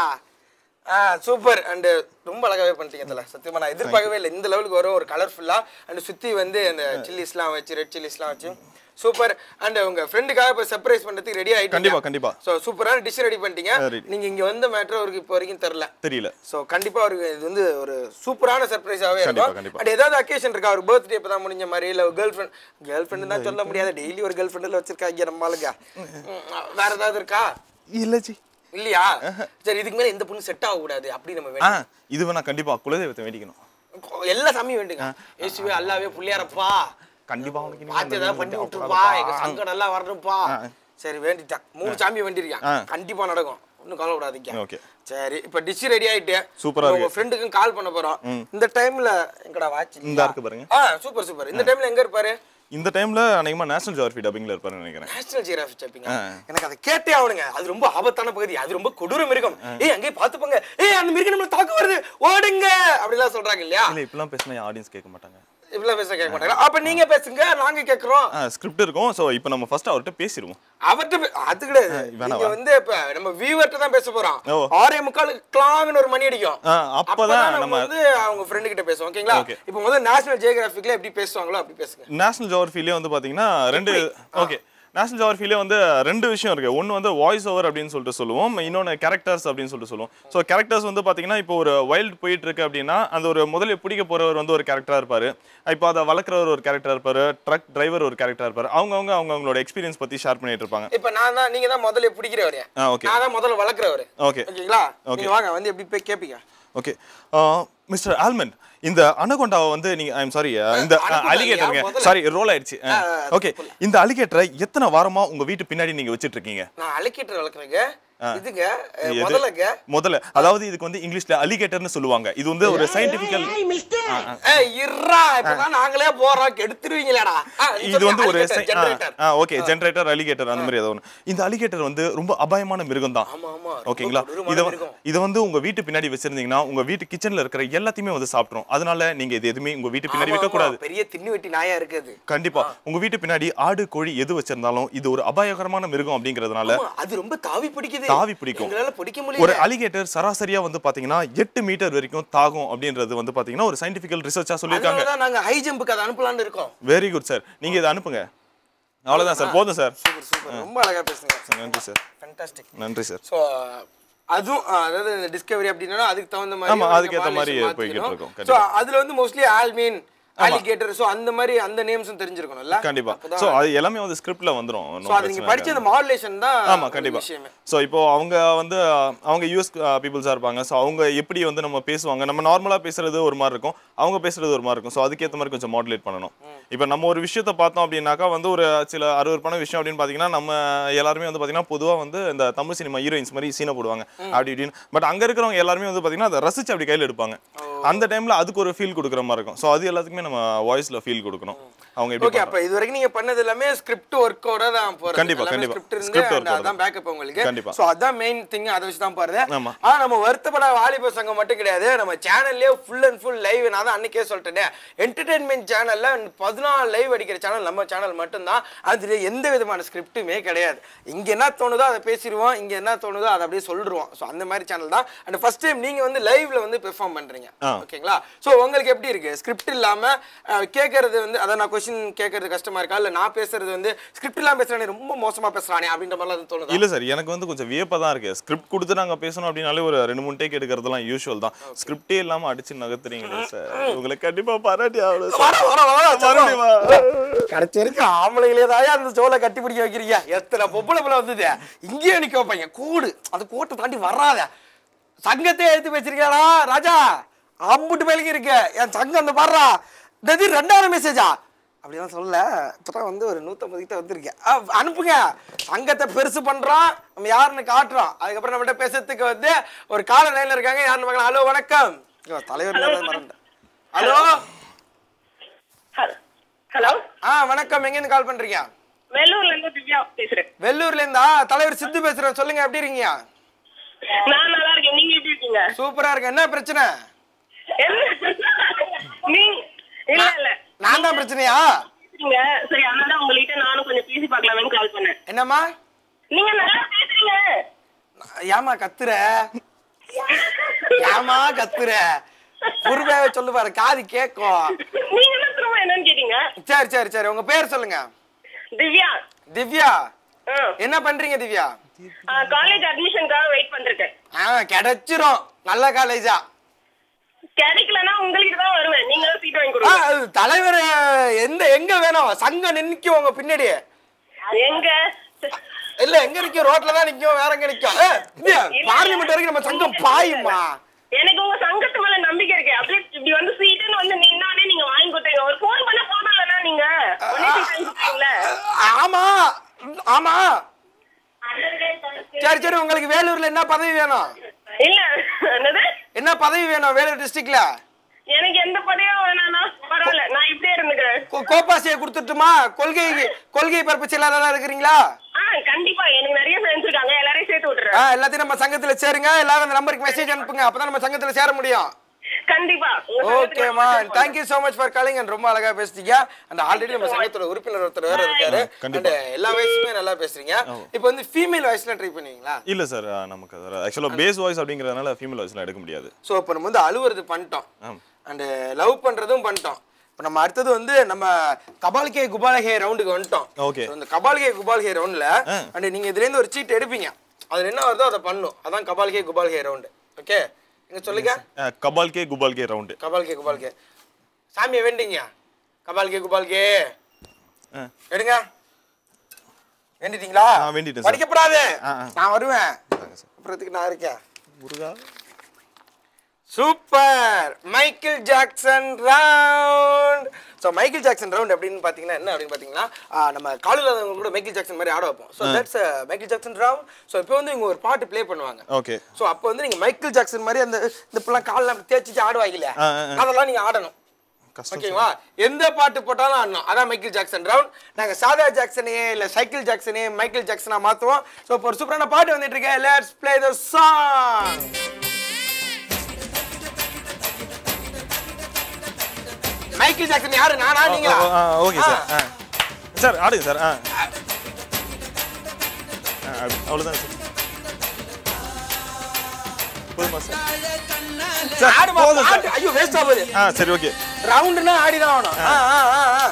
ஆ சூப்பர் அண்டு ரொம்ப அழகாவே பண்ணிட்டீங்க தல சத்தியமா நான் எதிர்பார்க்கவே இல்லை இந்த லெவலுக்கு வரும் ஒரு கலர்ஃபுல்லா அண்ட் சுத்தி வந்து அந்த சில்லிஸ்லாம் வச்சு ரெட் சில்லிஸ்லாம் வச்சு சூப்பர் அண்ட் உங்க ஃப்ரெண்டுக்காக இப்போ சர்ப்ரைஸ் பண்றதுக்கு ரெடி ஆயிட்டு கண்டிப்பா, கண்டிப்பா. ஸோ சூப்பரான டிஷ் ரெடி பண்ணிட்டீங்க ஆ, ready. நீங்க இங்க வந்த மேட்ரு அவருக்கு இப்போ வரைக்கும் தெரியல தெரியல ஸோ கண்டிப்பா அவருக்கு இது வந்து ஒரு சூப்பரான சர்ப்ரைஸாவே கண்டிப்பா, இருக்கும் கண்டிப்பா. அண்ட் ஏதாவது அக்கேஷன் இருக்கா அவர் பர்த்டே இப்போ தான் முடிஞ்ச மாதிரி இல்லை கேர்ள் ஃப்ரெண்ட் கேர்ள் ஃப்ரெண்டு தான் சொல்ல முடியாது டெய்லி ஒரு கேர்ள் ஃப்ரெண்டில் வச்சிருக்காங்க நம்ம ஆளுங்க ம், வேற ஏதாவது இருக்கா இல்ல ஜி இல்லையா சரி இதுக்கு மேல எந்த பொண்ணு செட் ஆக கூடாது அப்படி நம்ம ஆ வேணும் இது வேணா கண்டிப்பா குலதெய்வத்தை வேண்டிக்கணும் எல்லா சாமியும் வேண்டுங்க இயேசுவே அல்லாவே புள்ளியாரப்பா கண்டிப்பா உனக்கு நீ பார்த்து ஏதாவது பண்ணி விட்டுருப்பா எங்க சங்கம் நல்லா வரணும்ப்பா சரி வேண்டிட்டேன் மூணு சாமி வேண்டியிருக்கேன் ஆ. கண்டிப்பா நடக்கும் ஒன்றும் கவலைப்படாதீங்க ஓகே சரி இப்ப டிஷ் ரெடி ஆயிட்டு சூப்பரா உங்க இருக்கு. ஃப்ரெண்டுக்கும் கால் பண்ண போறோம் ம். இந்த டைம்ல எங்கடா வாட்ச் இந்தா இருக்கு பாருங்க. ஆ சூப்பர் சூப்பர் இந்த டைம்ல எங்க இருப்பாரு இந்த டைம்ல அநேகமா நேஷனல் ஜியோகிராஃபி டப்பிங்ல இருப்பாருன்னு நினைக்கிறேன் நேஷனல் ஜியோகிராஃபி சாப்பிங்க ஆ. எனக்கு அதை கேட்டே ஆகணுங்க அது ரொம்ப ஆபத்தான பகுதி அது ரொம்ப கொடூர மிருகம் ஏய் அங்கேயே பாத்துப்போங்க ஏய் அந்த மிருகம் நம்மள தாக்க வருது ஓடுங்க அப்படிலாம் சொல்றாங்க இல்லையா இல்ல இப்பெல்லாம் பேசினா ஆடியன்ஸ் கேட்க மாட்டாங்க இப்படிலாம் பேச கேட்க மாட்டாங்க அப்ப நீங்க பேசுங்க நாங்க கேக்குறோம் ஸ்கிரிப்ட் இருக்கும் சோ இப்போ நம்ம ஃபர்ஸ்ட் அவர்கிட்ட பேசிடுவோம் அவர்கிட்ட பே- அது கிடையாது வேணாவா? நீங்க வந்து இப்ப நம்ம வியூவர்ட்ட தான் பேச போறோம் ஓ. ஆறே முக்கால் கிளாங்னு ஒரு மணி அடிக்கும் ஆ, அப்பதான் அப்பதான் நம்ம நம்ம- வந்து அவங்க ஃப்ரெண்டு கிட்ட பேசுவோம் ஓகேங்களா Okay. இப்போ முதல்ல நேஷனல் ஜியோகிராஃபிக்ல எப்படி பேசுவாங்களோ அப்படி பேசுங்க நேஷனல் ஜியோகிராஃபிலே வந்து பாத்தீங்கன்னா ரெண்டு ஓகே நேஷனல் ஜியோகிராஃபிலே வந்து ரெண்டு விஷயம் இருக்கு ஒன்று வந்து வாய்ஸ் ஓவர் அப்படின்னு சொல்லிட்டு சொல்லுவோம் இன்னொன்று கேரக்டர்ஸ் அப்படின்னு சொல்லிட்டு சொல்லுவோம் ஸோ கேரக்டர்ஸ் வந்து பாத்தீங்கன்னா இப்போ ஒரு வைல்டு போயிட்டு இருக்கு அப்படின்னா அந்த ஒரு முதல்ல பிடிக்க போறவர் வந்து ஒரு கேரக்டரா இருப்பாரு இப்போ அதை வளர்க்குறவர் ஒரு கேரக்டர் இருப்பாரு ட்ரக் டிரைவர் ஒரு கேரக்டர் இருப்பாரு அவங்கவுங்க அவங்க அவங்களோட எக்ஸ்பீரியன்ஸ் பத்தி ஷேர் பண்ணிட்டு இருப்பாங்க இப்ப நான் தான் நீங்க தான் முதல்ல பிடிக்கிறவரு ஆ, okay. நான் தான் முதல்ல வளர்க்குறவரு ஓகே ஓகேங்களா Okay. நீங்க வாங்க வந்து எப்படி போய் கேப்பீங்க ஓகே மிஸ்டர் ஆல்மண்ட் இந்த அனகொண்டாவை வந்து நீங்க ஐம் சாரி இந்த Anaconda அலிகேட்டருங்க இல்லையா? முதல்ல- சாரி ரோல் ஆயிடுச்சு ஓகே இந்த அலிகேட்டரை எத்தனை வாரமா உங்க வீட்டு பின்னாடி நீங்க வச்சிட்டு இருக்கீங்க நான் அலக்கிட்டு வளர்க்குறேங்க இதுங்க அஹ், எது? முதல்லங்க முதல்ல அதாவது இதுக்கு வந்து இங்கிலீஷ்ல அலிகேட்டர்னு சொல்லுவாங்க இது வந்து ஒரு சயின்டிபிக்கல் ஏய் இருடா இப்பதான் நாங்களே போறோம் கெடுத்துருவீங்களேடா ஆ, நீ இது வந்து ஒரு சொல்லுங்க, alligator, generator. Okay generator alligator அந்த மாதிரி ஏதோ ஒன்று இந்த அலிகேட்டர் வந்து ரொம்ப அபாயமான மிருகம் தான் ஆமா ஆமா ஓகேங்களா கொடூரமான இதை மிருகம். இதை வந்து உங்க வீட்டு பின்னாடி வச்சிருந்தீங்கன்னா உங்க வீட்டு கிச்சன்ல இருக்கிற எல்லாத்தையுமே வந்து சாப்பிட்ரும் அதனால நீங்க இது எதுவுமே உங்க வீட்டு பின்னாடி ஆமா, வைக்க கூடாது ஆமா, பெரிய தின்னு வெட்டி நாயா இருக்குது கண்டிப்பா உங்க வீட்டு பின்னாடி ஆடு கோழி எது வச்சிருந்தாலும் இது ஒரு அபாயகரமான மிருகம் அப்படிங்கறதுனால ஆமா, அது ரொம்ப தாவி பிடிக்குது தாவி பிடிக்கும் எங்களால பிடிக்க ஒரு முடியல அலிகேட்டர் சராசரியா வந்து பாத்தீங்கன்னா எட்டு மீட்டர் வரைக்கும் தாகும் அப்படின்றது வந்து பாத்தீங்கன்னா ஒரு சயின்டிபிக்கல் ரிசர்ச்சா சொல்லியிருக்காங்க அதனாலதான் நாங்க ஹை ஜம்புக்கு அதை அனுப்பலாம்னு இருக்கோம் வெரி குட் சார் நீங்க இதை அனுப்புங்க அவ்வளவுதான் சார் போதும் சார் சூப்பர் சூப்பர் ரொம்ப அழகா பேசுங்க நன்றி சார் ஃபேண்டாஸ்டிக் நன்றி சார் ஸோ அதுவும் அஹ், அதாவது டிஸ்கவரி அப்படின்னா அதுக்கு தகுந்த மாதிரி ஆமா, நீங்க அதுக்கேத்த மாதிரி modulation போய்கிட்டு மாத்திக்கணும். இருக்கும், So, கண்டிப்பா. அதுல வந்து மோஸ்ட்லி ஆல்மீன் அலிகேட்டர் ஸோ அந்த மாதிரி அந்த நேம்ஸும் தெரிஞ்சிருக்கணும்ல கண்டிப்பா அப்பதான் சோ அது எல்லாமே வந்து ஸ்கிரிப்ட்ல வந்துரும் ஸோ ஒண்ணும் அது நீங்க பிரச்சனை படிச்ச இருக்காது. அந்த மாடுலேஷன் தான் ஆமா ஒரு கண்டிப்பா விஷயமே சோ இப்போ அவங்க வந்து அஹ், அவங்க யூஎஸ் பீப்புள்ஸா இருப்பாங்க சோ அவங்க எப்படி வந்து நம்ம பேசுவாங்க நம்ம நார்மலா பேசுறது ஒரு மாதிரி இருக்கும் அவங்க பேசுறது ஒரு மாதிரி இருக்கும் சோ அதுக்கேத்த மாதிரி கொஞ்சம் மாடுலேட் பண்ணணும் இப்போ நம்ம ஒரு விஷயத்த பார்த்தோம் அப்படின்னாக்கா வந்து ஒரு சில அறுவறுப்பான விஷயம் அப்படின்னு பாத்தீங்கன்னா நம்ம எல்லாருமே வந்து பாத்தீங்கன்னா பொதுவா வந்து இந்த தமிழ் சினிமா ஹீரோயின்ஸ் மாதிரி சீனை போடுவாங்க அப்படி இப்படின்னு பட் அங்க இருக்கிறவங்க எல்லாருமே வந்து பாத்தீங்கன்னா அதை ரசிச்சு அப்படி கையில எடுப்பாங்க அந்த டைம்ல அதுக்கு ஒரு ஃபீல் கொடுக்குற மாதிரி இருக்கும் சோ அது எல்லாத்துக்குமே நம்ம வாய்ஸ்ல ஃபீல் கொடுக்கணும் அவங்க எப்படி ஓகே அப்ப இது வரைக்கும் நீங்க பண்ணது எல்லாமே ஸ்கிரிப்ட் ஒர்க்கோட தான் போறது கண்டிப்பா, எல்லாமே கண்டிப்பா. ஸ்கிரிப்ட் இருந்து Script work and ஓட அதான் தான். பேக்கப் உங்களுக்கு கண்டிப்பா. சோ அதான் மெயின் திங் அதை வச்சு தான் போறது ஆமா. ஆனா நம்ம வருத்தப்பட வாலிப சங்கம் மட்டும் கிடையாது நம்ம சேனல்லே ஃபுல் அண்ட் ஃபுல் லைவ் நான் தான் அன்னைக்கே சொல்லிட்டேனே என்டர்டைன்மெண்ட் சேனல்ல பதினாலு லைவ் அடிக்கிற சேனல் நம்ம சேனல் மட்டும்தான் அதுல எந்த விதமான ஸ்கிரிப்ட்டுமே கிடையாது இங்க என்ன தோணுதோ அதை பேசிடுவோம் இங்க என்ன தோணுதோ அதை அப்படியே சொல்லிடுவோம் ஸோ அந்த மாதிரி சேனல் தான் அண்ட் ஃபர்ஸ்ட் டைம் நீங்க வந்து லைவ்ல வந்து பெர்ஃபார்ம் பண்றீங்க ஆ. ஓகேங்களா ஸோ உங்களுக்கு எப்படி இருக்கு ஸ்கிரிப்ட் இல்லாம அஹ், கேட்கறது வந்து அதான் நான் கொஸ்டின் கேட்கறது கஷ்டமா இருக்கா இல்ல நான் பேசுறது வந்து ஸ்கிரிப்ட் இல்லாம பேசுறானே ரொம்ப மோசமா பேசுறானே அப்படின்ற மாதிரிலாம் எதுவும் தோணுதா இல்ல சார் எனக்கு வந்து கொஞ்சம் வியப்பா தான் இருக்கு ஸ்கிரிப்ட் கொடுத்து நாங்க பேசணும் அப்படின்னாலே ஒரு ரெண்டு மூணு டேக் எடுக்கிறதுலாம் யூஷுவல் தான் ஸ்கிரிப்டே இல்லாம அடிச்சு நகர்த்துறீங்களே சார் உங்களை கண்டிப்பா பாராட்டி ஆகணும் வர, வர, வர, மறுபடியும் வா. கடைசி வரைக்கும் ஆம்பளைங்களே தான் அந்த சோலை கட்டி பிடிக்க வைக்கிறீங்க எத்தனை பொம்பளை பிள்ளை வந்தது இங்கேயே நிக்க வைப்பாங்க கூடு அந்த கோட்டை தாண்டி வராத சங்கத்தை எடுத்து வச்சிருக்கா ராஜா அம்புட்டு மேலுக்கு இருக்கு என் சங்கம் அந்த பாடுறா இது ரெண்டாயிரம் மெசேஜா அப்படிலாம் சொல்லல இப்பதான் வந்து ஒரு நூத்தம்பது கிட்ட வந்திருக்கேன் ஆ, அனுப்புங்க சங்கத்தை பெருசு பண்றோம் நம்ம யாருன்னு காட்டுறோம் அதுக்கப்புறம் நம்மகிட்ட பேசுறதுக்கு வந்து ஒரு கால லைன்ல இருக்காங்க யாருன்னு பார்க்கலாம் ஹலோ வணக்கம் ஐயோ, தலைவர் நேரம் மறந்துட்டேன் ஹலோ ஹலோ ஆ வணக்கம் எங்கேருந்து கால் பண்றீங்க வெள்ளூர்ல இருந்து திவ்யா பேசுறேன் வெள்ளூர்ல இருந்தா தலைவர் சித்து பேசுறேன் சொல்லுங்க எப்படி இருக்கீங்க நான் நல்லா இருக்கேன் நீங்க எப்படி இருக்கீங்க சூப்பரா இருக்கு என்ன பிரச்சனை நீ இல்ல இல்ல நான் தான் பிரச்சனையா பேசுறீங்க சரி அதனால உங்ககிட்ட நானும் கொஞ்சம் பேசி பார்க்கலாமேன்னு கால் பண்ணேன் என்னம்மா நீங்க நல்லா பேசுறீங்க ஏமா கத்துற ஏமா கத்துற பொறுமையாவே சொல்லு பாரு காது கேக்கும் நீங்க என்ன திரும்ப என்னன்னு கேட்டீங்க சரி சரி சரி உங்க பேர் சொல்லுங்க திவ்யா திவ்யா என்ன பண்றீங்க திவ்யா காலேஜ் அட்மிஷனுக்காக வெயிட் பண்ணிருக்கேன் ஆ கிடைச்சிரும் நல்ல காலேஜா கிடைக்கலன்னா உங்ககிட்ட தான் வருவேன் நீங்க தான் சீட் வாங்கி ஆ, கொடுங்க அது தலைவர் எந்த எங்க வேணும் சங்கம் நிக்கும் உங்க பின்னாடி எங்க இல்ல எங்க நிக்கும் ரோட்ல தான் நிக்கும் வேற எங்க நிக்கும் ஏ, திவ்யா, பார்லிமெண்ட் வரைக்கும் நம்ம சங்கம் பாயுமா எனக்கு உங்க சங்கத்து மேல நம்பிக்கை இருக்கு அப்படியே இப்படி வந்து சீட்டுன்னு வந்து நின்னானே நீங்க வாங்கி கொடுத்தீங்க ஒரு ஃபோன் பண்ண போதும் இல்லைன்னா நீங்க ஒரே சீட் வாங்கி கொடுத்தீங்களே ஆமா ஆமா சரி சரி உங்களுக்கு வேலூர்ல என்ன பதவி வேணும் இல்ல என்னது என்ன பதவி வேணும் வேலூர் டிஸ்ட்ரிக்ட்ல எனக்கு எந்த படையும் வேணாம்னா பரவாயில்ல நான் இப்படியே இருந்துக்கிறேன் கோப்பாசியை கொடுத்துட்டுமா கொள்கை கொள்கை பரப்பு செயலாளரா இருக்கிறீங்களா ஆ கண்டிப்பா எனக்கு நிறைய ஃப்ரெண்ட்ஸ் இருக்காங்க எல்லாரையும் சேர்த்து ஆ, விட்டுறேன் எல்லாத்தையும் நம்ம சங்கத்துல சேருங்க எல்லாரும் அந்த நம்பருக்கு மெசேஜ் அனுப்புங்க அப்பதான் நம்ம சங்கத்துல சேர முடியும் கண்டிப்பா உங்க சங்கத்துக்கு ஓகேமா நான் சேர்த்து thank you so much for calling and ரொம்ப அழகா பேசுறீங்க அண்ட் ஆல்ரெடி நம்ம சங்கத்தோட உறுப்பினர் ஒருத்தர் வேற இருக்காரு கண்டிப்பா. And எல்லா வயசுமே நல்லா பேசுறீங்க இப்போ வந்து ஃபீமேல் வாய்ஸ்ல ட்ரை பண்ணுவீங்களா இல்ல சார் நமக்கு ஆக்சுவலாக பேஸ் வாய்ஸ் அப்படிங்கறதுனால ஃபீமேல் வாய்ஸ்லாம் எடுக்க முடியாது ஸோ இப்போ நம்ம வந்து அழுவுறது பண்ணிட்டோம் ஆம். அண்டு லவ் பண்றதும் பண்ணிட்டோம் இப்போ நம்ம அடுத்தது வந்து நம்ம கபால்கே குபாலகே ரவுண்டுக்கு வந்துட்டோம் Okay. So, இந்த கபால்கே குபால்கே ரவுண்ட்ல அண்ட் நீங்க இதுல இருந்து ஒரு சீட் எடுப்பீங்க அதுல என்ன வருதோ அதை பண்ணும் அதான் கபால்கே குபால்கே ரவுண்டு ஓகே நீங்க சொல்லுங்க கபால்கே குபால்கே ரவுண்டு கபால்கே குபால்கே சாமியை வேண்டிங்க கபால்கே குபால்கே எடுங்க வேண்டிட்டீங்களா ஆ, வேண்டிட்டேன் சார். படிக்கப்படாது ஆ, ஆ. நான் வருவேன் அப்புறத்துக்கு நான் இருக்கேன் Muruga super Michael Jackson round so Michael Jackson round அப்படின்னு பார்த்தீங்கன்னா என்ன அப்படின்னு பார்த்தீங்கன்னா ஆ, நம்ம காலையில் கூட மைக்கேல் ஜாக்சன் மாதிரி ஆட வைப்போம் so that's Michael Jackson round so இப்போ வந்து இவங்க ஒரு பாட்டு ப்ளே பண்ணுவாங்க ஓகே ஸோ அப்போ வந்து நீங்கள் மைக்கேல் ஜாக்சன் மாதிரி அந்த இந்த இப்பெல்லாம் காலில் அப்படி தேய்ச்சி ஆடுவாங்க இல்லையா ஆ, ஆ, ஆ. அதெல்லாம் நீங்கள் ஆடணும் கஷ்டம் ஓகேவா எந்த பாட்டு போட்டாலும் ஆடணும் அதான் மைக்கேல் ஜாக்சன் ரவுண்ட் நாங்கள் சாதா ஜாக்சனையே இல்லை சைக்கிள் ஜாக்சனே மைக்கேல் ஜாக்சனா மாற்றுவோம் ஸோ இப்போ ஒரு சூப்பரான பாட்டு வந்துட்டு இருக்கேன் let's play the song Michael Jackson யாரு நானா நீங்களா ஓகே சார் ஆ சார் ஆடுங்க சார் ஆ ஆ, அப்படி- அவ்வளவுதான் சார் போதுமா சார் சார் ஆடுமா போதும் சார் பாட்டு ஐயோ வேஸ்ட் ஆகுது ஆ சரி ஓகே ரவுண்டுனா ஆடி தான் ஆகணும் ஆ ஆ ஆ ஆ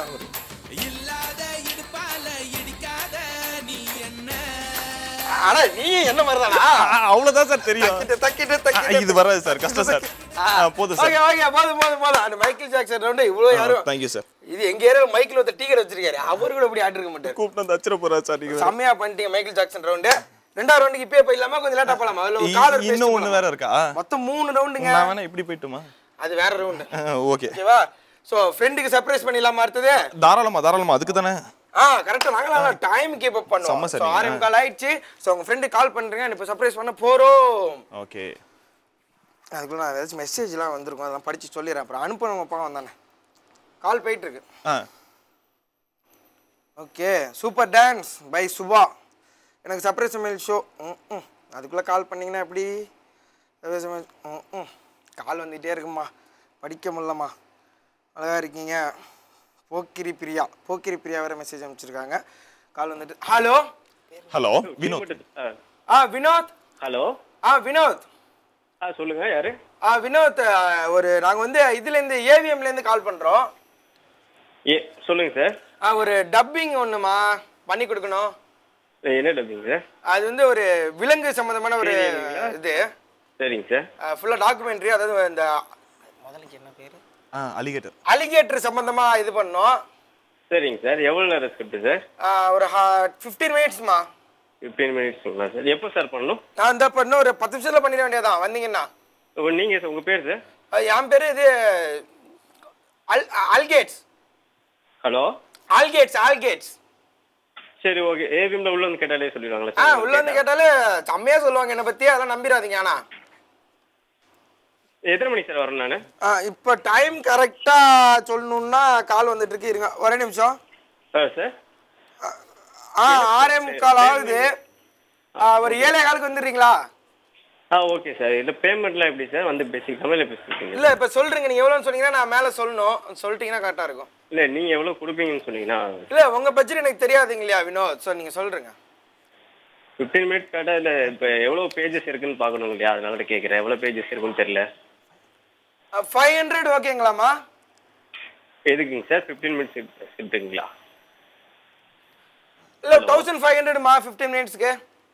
அட நீ என்ன மாதிரிதானா அவ்வளவுதான் சார் தெரியும் தக்கிட்டு தக்கிட்டு ஆ, தக்கிட்டு இது வராது சார் கஷ்டம் சார் ஆ, போதும் ஓகே சார் ஓகே போதும் போதும் போதும் அந்த மைக்கேல் ஜாக்சன் ரவுண்டு இவ்வளோ யாரும் தேங்க்யூ சார் இது எங்க ஏரியா மைக்கில் ஒருத்தர் டீ கடை வச்சிருக்காரு அவரு கூட இப்படி ஆட்டிருக்க மாட்டாரு கூப்பிட்டு வந்து அச்சிர போறா சார் நீங்க வேற. செம்மையா பண்ணிட்டீங்க மைக்கேல் ஜாக்சன் ரவுண்டு ரெண்டாவது ரவுண்டுக்கு இப்பயே போயிடலாமா கொஞ்சம் லேட்டா போலாமா அதுல ஒரு இ- காலர் இன்னும் ஒண்ணு வேற இருக்கா மொத்தம் மூணு ரவுண்டுங்க நான் வேணா இப்படி போயிட்டுமா அது வேற ரவுண்டு ஓகே ஓகேவா சோ ஃப்ரெண்டுக்கு சர்ப்ரைஸ் பண்ணிடலாமா அடுத்தது தாராளமா தாராளமா அதுக்கு தானே ஆ கரெக்டா நாங்களாம் டைம் கீப் அப் பண்ணுவோம் செம்ம ஸோ சரிங்க. ஆர்எம் கால் ஆயிடுச்சு ஸோ உங்க ஃப்ரெண்டு கால் பண்றீங்க இப்போ சர்ப்ரைஸ் பண்ண போறோம் ஓகே அதுக்குள்ள நான் ஏதாச்சும் மெசேஜ்லாம் வந்திருக்கும் அதெல்லாம் படிச்சு சொல்லிடுறேன் அப்புறம் அனுப்பணும் பாவம் தானே கால் போயிட்டு இருக்கு ஆ okay super dance by Subha எனக்கு சர்ப்ரைஸ் மெயில் ஷோ ம் ம் அதுக்குள்ளே கால் பண்ணீங்கன்னா எப்படி surprise mail, ம் ம் கால் வந்துகிட்டே இருக்குமா படிக்க முடியலம்மா அழகாக இருக்கீங்க போக்கிரி பிரியா போக்கிரி பிரியா வேறு மெசேஜ் அனுப்பிச்சிருக்காங்க கால் வந்துட்டு ஹலோ ஹலோ வினோத் ஆ வினோத் ஹலோ ஆ வினோத் ஆ சொல்லுங்க யாரு ஆ வினோத் ஆ, ஒரு நாங்கள் வந்து இதுலேருந்து ஏவிஎம்லேருந்து கால் பண்ணுறோம் ஏ சொல்லுங்க சார் ஆ ஒரு டப்பிங் ஒன்றுமா பண்ணி கொடுக்கணும் என்ன டப்பிங் சார் அது வந்து ஒரு விலங்கு சம்மந்தமான ஒரு சரிங்களா? இது சரிங்க சார் ஃபுல்லாக டாக்குமெண்ட்ரி அதாவது இந்த முதலுக்கு என்ன பேர் ஆ அலிகேட்டர் அலிகேட்டர் சம்மந்தமா இது பண்ணோம் சரிங்க சார் எவ்வளோ நேரம் ஸ்கிரிப்ட் சார் ஆ, ஒரு ஃபிஃப்டீன் மினிட்ஸ்மா ஃபிஃப்டீன் மினிட்ஸ்ங்களா சார் எப்போ சார் பண்ணணும் நான் இந்த பண்ண ஒரு பத்து நிமிஷத்தில் பண்ணிட வேண்டியதான் வந்தீங்கன்னா ஓ, நீங்க சார் உங்க பேர் சார் ஆ, என் பேர் இது அல் அல்கேட்ஸ் ஹலோ ஆல்கேட்ஸ் ஆல்கேட்ஸ் சரி ஓகே ஏவிஎம்ல உள்ள வந்து கேட்டாலே சொல்லிடுவாங்களா ஆ சார் உள்ள வந்து கேட்டாலே செம்மையா சொல்லுவாங்க என்னை பத்தி அதெல்லாம் நம்பிடாதீங்க ஆனா எத்தனை மணிக்கு சார் வரணும் நான் ஆ, இப்போ டைம் கரெக்டா சொல்லணும்னா கால் வந்துட்டு இருக்கு இருங்க ஒரே நிமிஷம் ஆ சார் ஆ ஆர்எம் கால் ஆகுது ஆ, ஒரு ஏழே காலுக்கு வந்துடுறீங்களா ஆ ஓகே சார் இல்லை பேமெண்ட்லாம் எப்படி சார் வந்து பேசிக்கலாமா இல்லை பேசிக்கிங்க இல்ல இப்ப சொல்றீங்க நீங்க எவ்வளவுன்னு சொன்னீங்கன்னா நான் மேல சொல்லணும் சொல்லிட்டீங்கன்னா கரெக்டா இருக்கும் இல்லை நீங்கள் எவ்வளோ கொடுப்பீங்கன்னு சொன்னீங்கன்னா இல்ல உங்க பட்ஜெட் எனக்கு தெரியாதுங்க இல்லையா வினோத் ஸோ நீங்க சொல்றீங்க ஃபிஃப்டீன் மினிட்ஸ் கேட்டால் இல்லை இப்போ எவ்வளோ பேஜஸ் இருக்குன்னு பார்க்கணும் இல்லையா அதனால தான் கேட்குறேன் எவ்வளோ பேஜஸ் இருக்குன்னு தெரியல ஃபைவ் ஹண்ட்ரட் ஓகேங்களாமா எதுக்குங்க சார் ஃபிஃப்டீன் மினிட்ஸ் இருக்குங்களா இல்ல தௌசண்ட் ஃபைவ் ஹண்ட்ரட்மா ஃபிஃப்டீன் மினிட்ஸ்க்கு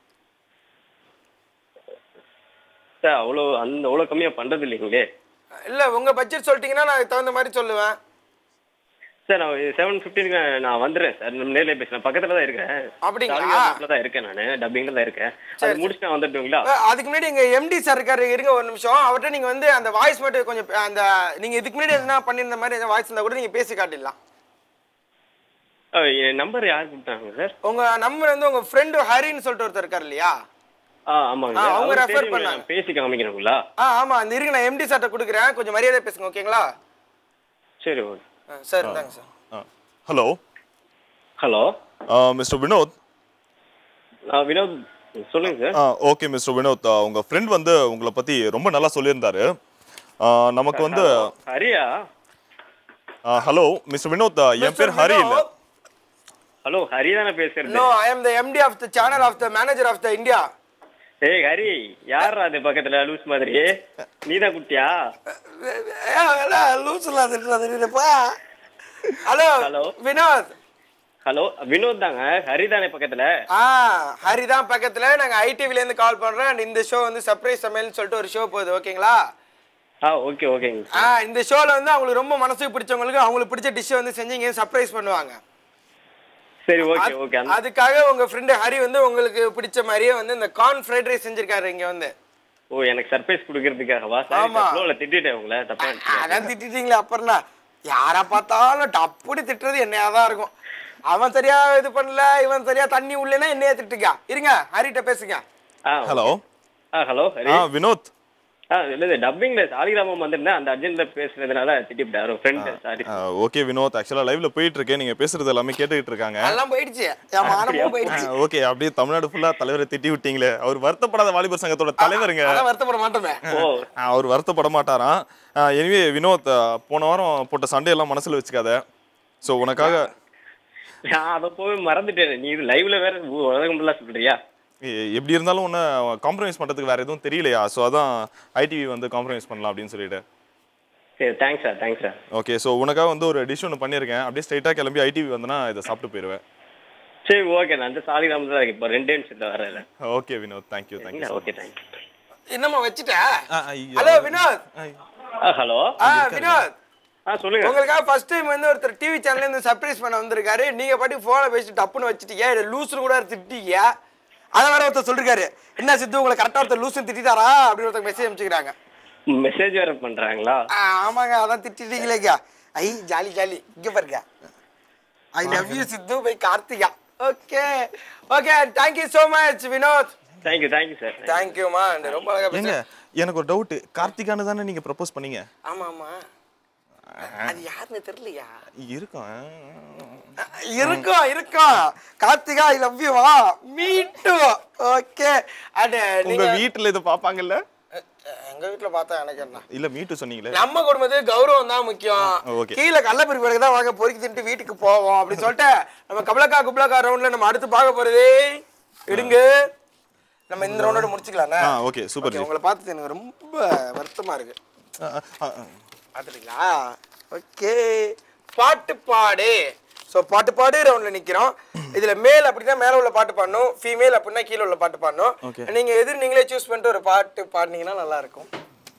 சார் அவ்வளோ அந்த அவ்வளோ கம்மியாக பண்ணுறது இல்லைங்களே இல்ல உங்க பட்ஜெட் சொல்லிட்டீங்கன்னா நான் அதுக்கு தகுந்த மாதிரி சொல்லுவேன் சார் நான் செவன் ஃபிஃப்டீனுக்கு நான் வந்துடுறேன் சார் நம்ம நேரில் பேசுகிறேன் பக்கத்தில் தான் இருக்கேன் அப்படிங்களா? தான் இருக்கேன் நான் டப்பிங்கில் தான் இருக்கேன் அது முடிச்சுட்டு நான் வந்துட்டுங்களா அஹ், அதுக்கு முன்னாடி எங்க எம்டி சார் இருக்காரு இருங்க ஒரு நிமிஷம் அவர்கிட்ட நீங்க வந்து அந்த வாய்ஸ் மட்டும் கொஞ்சம் பே- அந்த நீங்க இதுக்கு முன்னாடி எதுனா பண்ணியிருந்த மாதிரி வாய்ஸ் இருந்தா கூட நீங்க பேசி காட்டிடலாம் ஆ, என் நம்பர் யார் கொடுத்தாங்க சார் உங்க நம்பர் வந்து உங்க ஃப்ரெண்டு ஹரின்னு சொல்லிட்டு ஒருத்தர் இருக்காரு இல்லையா ஆ ஆமாங்க ஆ, அவங்க அவர் refer தெரியுங்க, பண்ணாங்க. நான் பேசி காமிக்கணுங்களா ஆ ஆமா அந்த இருங்க நான் எம்டி சார்ட்ட கொடுக்குறேன் கொஞ்சம் மரியாதை பேசுங்க ஓகேங்களா சரி ஓகே அஹ், சார் இந்தாங்க sir hello hello mister Vinod Vinod சொல்லுங்க சார் ஆ ஓகே மிஸ்டர் வினோத் ஆ, உங்க ஃப்ரெண்ட் வந்து உங்களை பத்தி ரொம்ப நல்லா சொல்லியிருந்தாரு ஆ, நமக்கு வந்து ஹரியா ஹலோ மிஸ்டர் வினோத் ஆ, என் பேர் ஹரி இல்ல ஹலோ ஹரி தானே பேசுறது no I am the MD of the channel of the manager of the India ஏய் ஹரி யாரா அது பக்கத்துல லூஸ் மாதிரி நீதான் குட்டியா லூசுலாம் திட்டுறதுப்பா hello hello Vinod hello Vinod தாங்க ஹரி தானே பக்கத்துல ஆ ஹரி தான் பக்கத்துல நாங்க ஐடிவில இருந்து கால் பண்றோம் and இந்த ஷோ வந்து சர்ப்ரைஸ் சமையல்னு சொல்லிட்டு ஒரு ஷோ போகுது ஓகேங்களா ஆ ஓகே ஓகேங்க ஆ இந்த ஷோல வந்து அவங்களுக்கு ரொம்ப மனசுக்கு பிடிச்சவங்களுக்கு அவங்களுக்கு பிடிச்ச டிஷ் வந்து செஞ்சு இங்க சர்ப்ரைஸ் பண்ணுவாங்க சரி ஓகே ஓகே அதுக்காக உங்க ஃப்ரெண்டு ஹரி வந்து உங்களுக்கு பிடிச்ச மாதிரியே வந்து இந்த கார்ன் ஃப்ரைட் ரைஸ் செஞ்சிருக்காரு இங்க வந்து ஓ எனக்கு சர்ப்ரைஸ் கொடுக்கறதுக்காகவா சார் ஆமா. ஃப்ளோல திட்டிட்டேன் உங்களை தப்பா நினைச்சுக்காதீங்க. அதான் திட்டிட்டீங்களே அப்புறம்னா யாரை பார்த்தாலும் டப்புடி திட்டுறது என்னையா தான் இருக்கும் அவன் சரியா இது பண்ணல இவன் சரியா தண்ணி உள்ளேன்னா என்னைய திட்டுக்கா இருங்க ஹரிட்ட பேசுங்க ஆ ஹலோ ஆ ஹலோ ஹரி ஆ வினோத் ஆ இல்ல டப்பிங்ல சாலிகிராமம் வந்திருந்தேன் அந்த அர்ஜென்ட்ல பேசுனதுனால திட்டிவிட்டாரு ஃப்ரெண்ட் சாரி ஓகே வினோத் ஆக்சுவலா லைவ்ல போயிட்டு இருக்கேன் நீங்க பேசுறது எல்லாமே கேட்டுக்கிட்டு இருக்காங்க எல்லாம் போயிடுச்சு என் மானமும் போயிடுச்சு ஓகே அப்படியே தமிழ்நாடு ஃபுல்லா தலைவரை திட்டி விட்டீங்களே அவர் வருத்தப்படாத வாலிபர் சங்கத்தோட தலைவருங்க அதான் வருத்தப்பட மாட்டோமே ஆ, அவர் வருத்தப்பட மாட்டாராம் எனிவே வினோத் ஆ, போன வாரம் போட்ட சண்டை எல்லாம் மனசுல வச்சுக்காத ஸோ உனக்காக நான் அதை போய் மறந்துட்டேன் நீ இது லைவ்ல வேற உலகம் ஃபுல்லா சொல்றியா எ- எப்படி இருந்தாலும் ஒன்று காம்ப்ரமைஸ் பண்ணுறதுக்கு வேற எதுவும் தெரியலையா ஸோ அதான் ஐடிவி வந்து காம்ப்ரமைஸ் பண்ணலாம் அப்படின்னு சொல்லிட்டு சரி thanks sir thanks sir okay so உனக்காக வந்து ஒரு டிஷ் ஒன்று பண்ணியிருக்கேன் அப்படியே ஸ்ட்ரைட்டாக கிளம்பி ஐடிவி வந்தனா இதை சாப்பிட்டு போயிடுவேன் சரி ஓகே நான் அந்த சாலிகிராமம் தான் இப்போ ரெண்டே நிமிஷத்துல வரேன் okay Vinod thank you thank you okay thank you என்னம்மா வச்சுட்ட ஐயோ. ஹலோ வினோத் ஹலோ ஆ வினோத் ஆ சொல்லுங்க உங்களுக்காக ஃபர்ஸ்ட் டைம் வந்து ஒருத்தர் டிவி சேனல்ல இருந்து சர்ப்ரைஸ் பண்ண வந்திருக்காரு நீங்க பாட்டி போனை பேசிட்டு டப்புன்னு வச்சுட்டீங்க லூசுன்னு கூட திட்டீங்க அதை வேற ஒருத்தர் சொல்லிருக்காரு என்ன சித்து உங்களை கரெக்டா ஒருத்தர் லூசுன்னு திட்டாரா அப்படின்னு ஒருத்தர் மெசேஜ் அனுப்பிச்சுக்கிறாங்க மெசேஜ் வேற பண்றாங்களா ஆ, ஆமாங்க அதான் திட்டிட்டீங்களேக்கா ஐ ஜாலி ஜாலி இங்க பாருங்க I love you Sidhu bye Karthika okay okay thank you so much Vinod thank you thank you sir தேங்க்யூமா ரொம்ப அழகா ஏங்க பேசுங்க எனக்கு ஒரு டவுட் கார்த்திகானு தானே நீங்கள் ப்ரப்போஸ் பண்ணீங்க ஆமா ஆமா அது யாருன்னு தெரியலையா இருக்கும் இருக்கும் இருக்கும் கார்த்திகா ஐ லவ் யூ வா மீட்டு ஓகே அண்ட் உங்க நீங்க வீட்டில் இதை பார்ப்பாங்கல்ல எங்க வீட்ல பார்த்தா எனக்கு என்ன இல்ல மீட்டு சொன்னீங்களே நம்ம குடும்பத்துக்கு கௌரவம் தான் முக்கியம் Okay. கீழே கள்ளப்பெருக்கு பிறகு தான் வாங்க பொறுக்கி தின்ட்டு வீட்டுக்கு போவோம் அப்படின்னு சொல்லிட்டு நம்ம கபலக்கா குப்லக்கா ரவுண்ட்ல நம்ம அடுத்து பார்க்க போறது எடுங்க நம்ம இந்த ரவுண்டோட முடிச்சுக்கலாம்ண்ணா ஆ ஓகே சூப்பர் Okay, ஜி உங்களை பார்த்து எனக்கு ரொம்ப வருத்தமா இருக்கு பார்த்துட்டீங்களா ஓகே பாட்டு பாடு ஸோ பாட்டு பாடு ரவுண்டில் நிற்கிறோம் இதில் மேல் அப்படின்னா மேலே உள்ள பாட்டு பாடணும் ஃபீமேல் அப்படின்னா கீழே உள்ள பாட்டு பாடணும் Okay. நீங்கள் எது நீங்களே சூஸ் பண்ணிட்டு ஒரு பாட்டு பாடினீங்கன்னா நல்லா இருக்கும்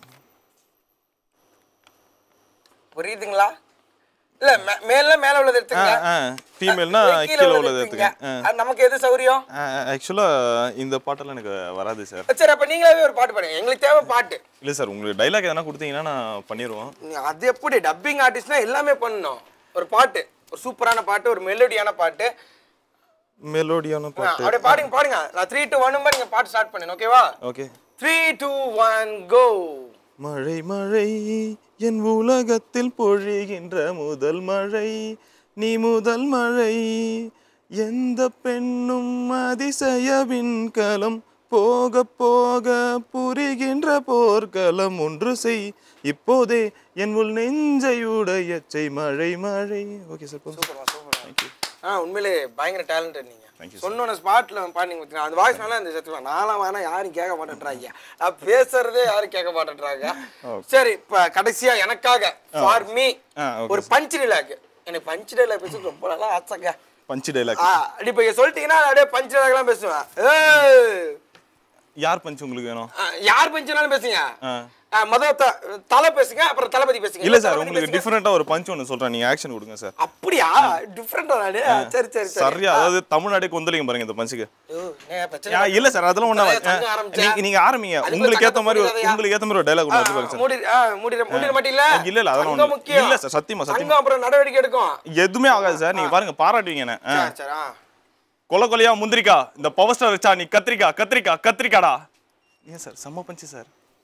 புரியுதுங்களா இல்ல மே- மேல்னா மேல உள்ளது எடுத்துங்க ஃபீமேல்னா கீழே கீழே உள்ளது உள்ளது எடுத்துங்க எடுத்துக்கேன் அது நமக்கு எது சௌரியம் ஆக்சுவலா இந்த பாட்டெல்லாம் எனக்கு வராது சார் சரி அப்ப நீங்களாவே ஒரு பாட்டு பாடுங்க எங்களுக்கு தேவை பாட்டு இல்ல சார் உங்களுக்கு டைலாக் எதனா கொடுத்தீங்கன்னா நான் பண்ணிடுவோம் நீ- அது எப்படி டப்பிங் ஆர்டிஸ்ட்னா எல்லாமே பண்ணணும் ஒரு பாட்டு ஒரு சூப்பரான பாட்டு ஒரு மெலோடியான பாட்டு மெலோடியான ஆ, பாட்டு அப்படியே பாடுங்க பாடுங்க நான் த்ரீ டூ ஒன் நீங்க பாட்டு ஸ்டார்ட் பண்ணுங்க ஓகேவா okay three two one go மழை மழை என் உலகத்தில் பொழிகின்ற முதல் மழை நீ முதல் மழை எந்த பெண்ணும் அதிசய விண்கலம் போக போக புரிகின்ற போர்க்களம் ஒன்று செய் இப்போதே என் உள் நெஞ்சை உடையச்சை மழை மழை ஓகே சார் தேங்க்யூ ஆ உண்மையிலே பயங்கர டேலண்டட் நீங்க Thank you, sir. சொன்னோட ஸ்பாட்ல பாடிங்க பார்த்தீங்கன்னா அந்த வாய்ஸ் நல்லா இந்த சத்துவா நாலாம் வேணா யாரும் கேட்க மாட்டேன்றாங்க நான் பேசுறதே யாரும் கேட்க மாட்டேன்றாங்க சரி இப்ப கடைசியா எனக்காக ஃபார் மீ ஆ, okay, ஒரு பஞ்ச் டைலாக் எனக்கு பஞ்ச் டைலாக் பேச ரொம்ப நல்லா ஆசைங்க பஞ்சு டைலாக் ஆ இப்ப இங்க சொல்லிட்டீங்கன்னா நான் அப்படியே பஞ்ச் டைலாக்லாம் பேசுவேன் ஏய், யார் பஞ்சு உங்களுக்கு வேணும் ஆ, யார் பஞ்சுனாலும் பேசுங்க ஆ. ஆ, முதல்ல த- தலை பேசுங்க அப்புறம் தளபதி பேசுங்க இல்ல சார் தளபதி உங்களுக்கு பேசுங்க. டிஃபரெண்டா ஒரு பஞ்ச் ஒன்று சொல்றேன் நீங்க ஆக்ஷன் கொடுங்க சார் அப்படியா டிஃப்ரெண்டா நானு சரி சரி சரி சரியா அதாவது தமிழ்நாடே கொந்தளிங்க பாருங்க இந்த பஞ்சுக்கு ஐயோ, என்ன பிரச்சனை யா, இல்ல சார் அதெல்லாம் ஒண்ணு தலையை தங்க ஆரம்பிச்சா? நீங்க நீங்க ஆரம்பிங்க அதுக்குள்ள உங்களுக்கு ஏத்த தங்கத்தை மாதிரி ஒரு- புரியாதயா? உங்களுக்கு ஏத்த மாதிரி ஒரு டைலாக் ஒன்று ஆ, எடுத்து சார் மூடி ஆ, மூடிட மூடிட மாட்டீங்களா இல்ல இல்ல அதெல்லாம் தங்கம் ஒண்ணு முக்கியம். இல்ல சார் சத்தியமா சத்தியமா தங்கம் அப்புறம் நடவடிக்கை எடுக்கும் எதுவுமே ஆகாது சார் நீங்க பாருங்க பாராட்டுவீங்க என்ன ஆ. சரி, சரி, ஆ. கொலை கொலையா முந்திரிக்கா இந்த பவர் ஸ்டார் வச்சா நீ கத்திரிக்கா கத்திரிக்கா கத்திரிக்காடா ஏன் சார் செம்ம பஞ்சு சார்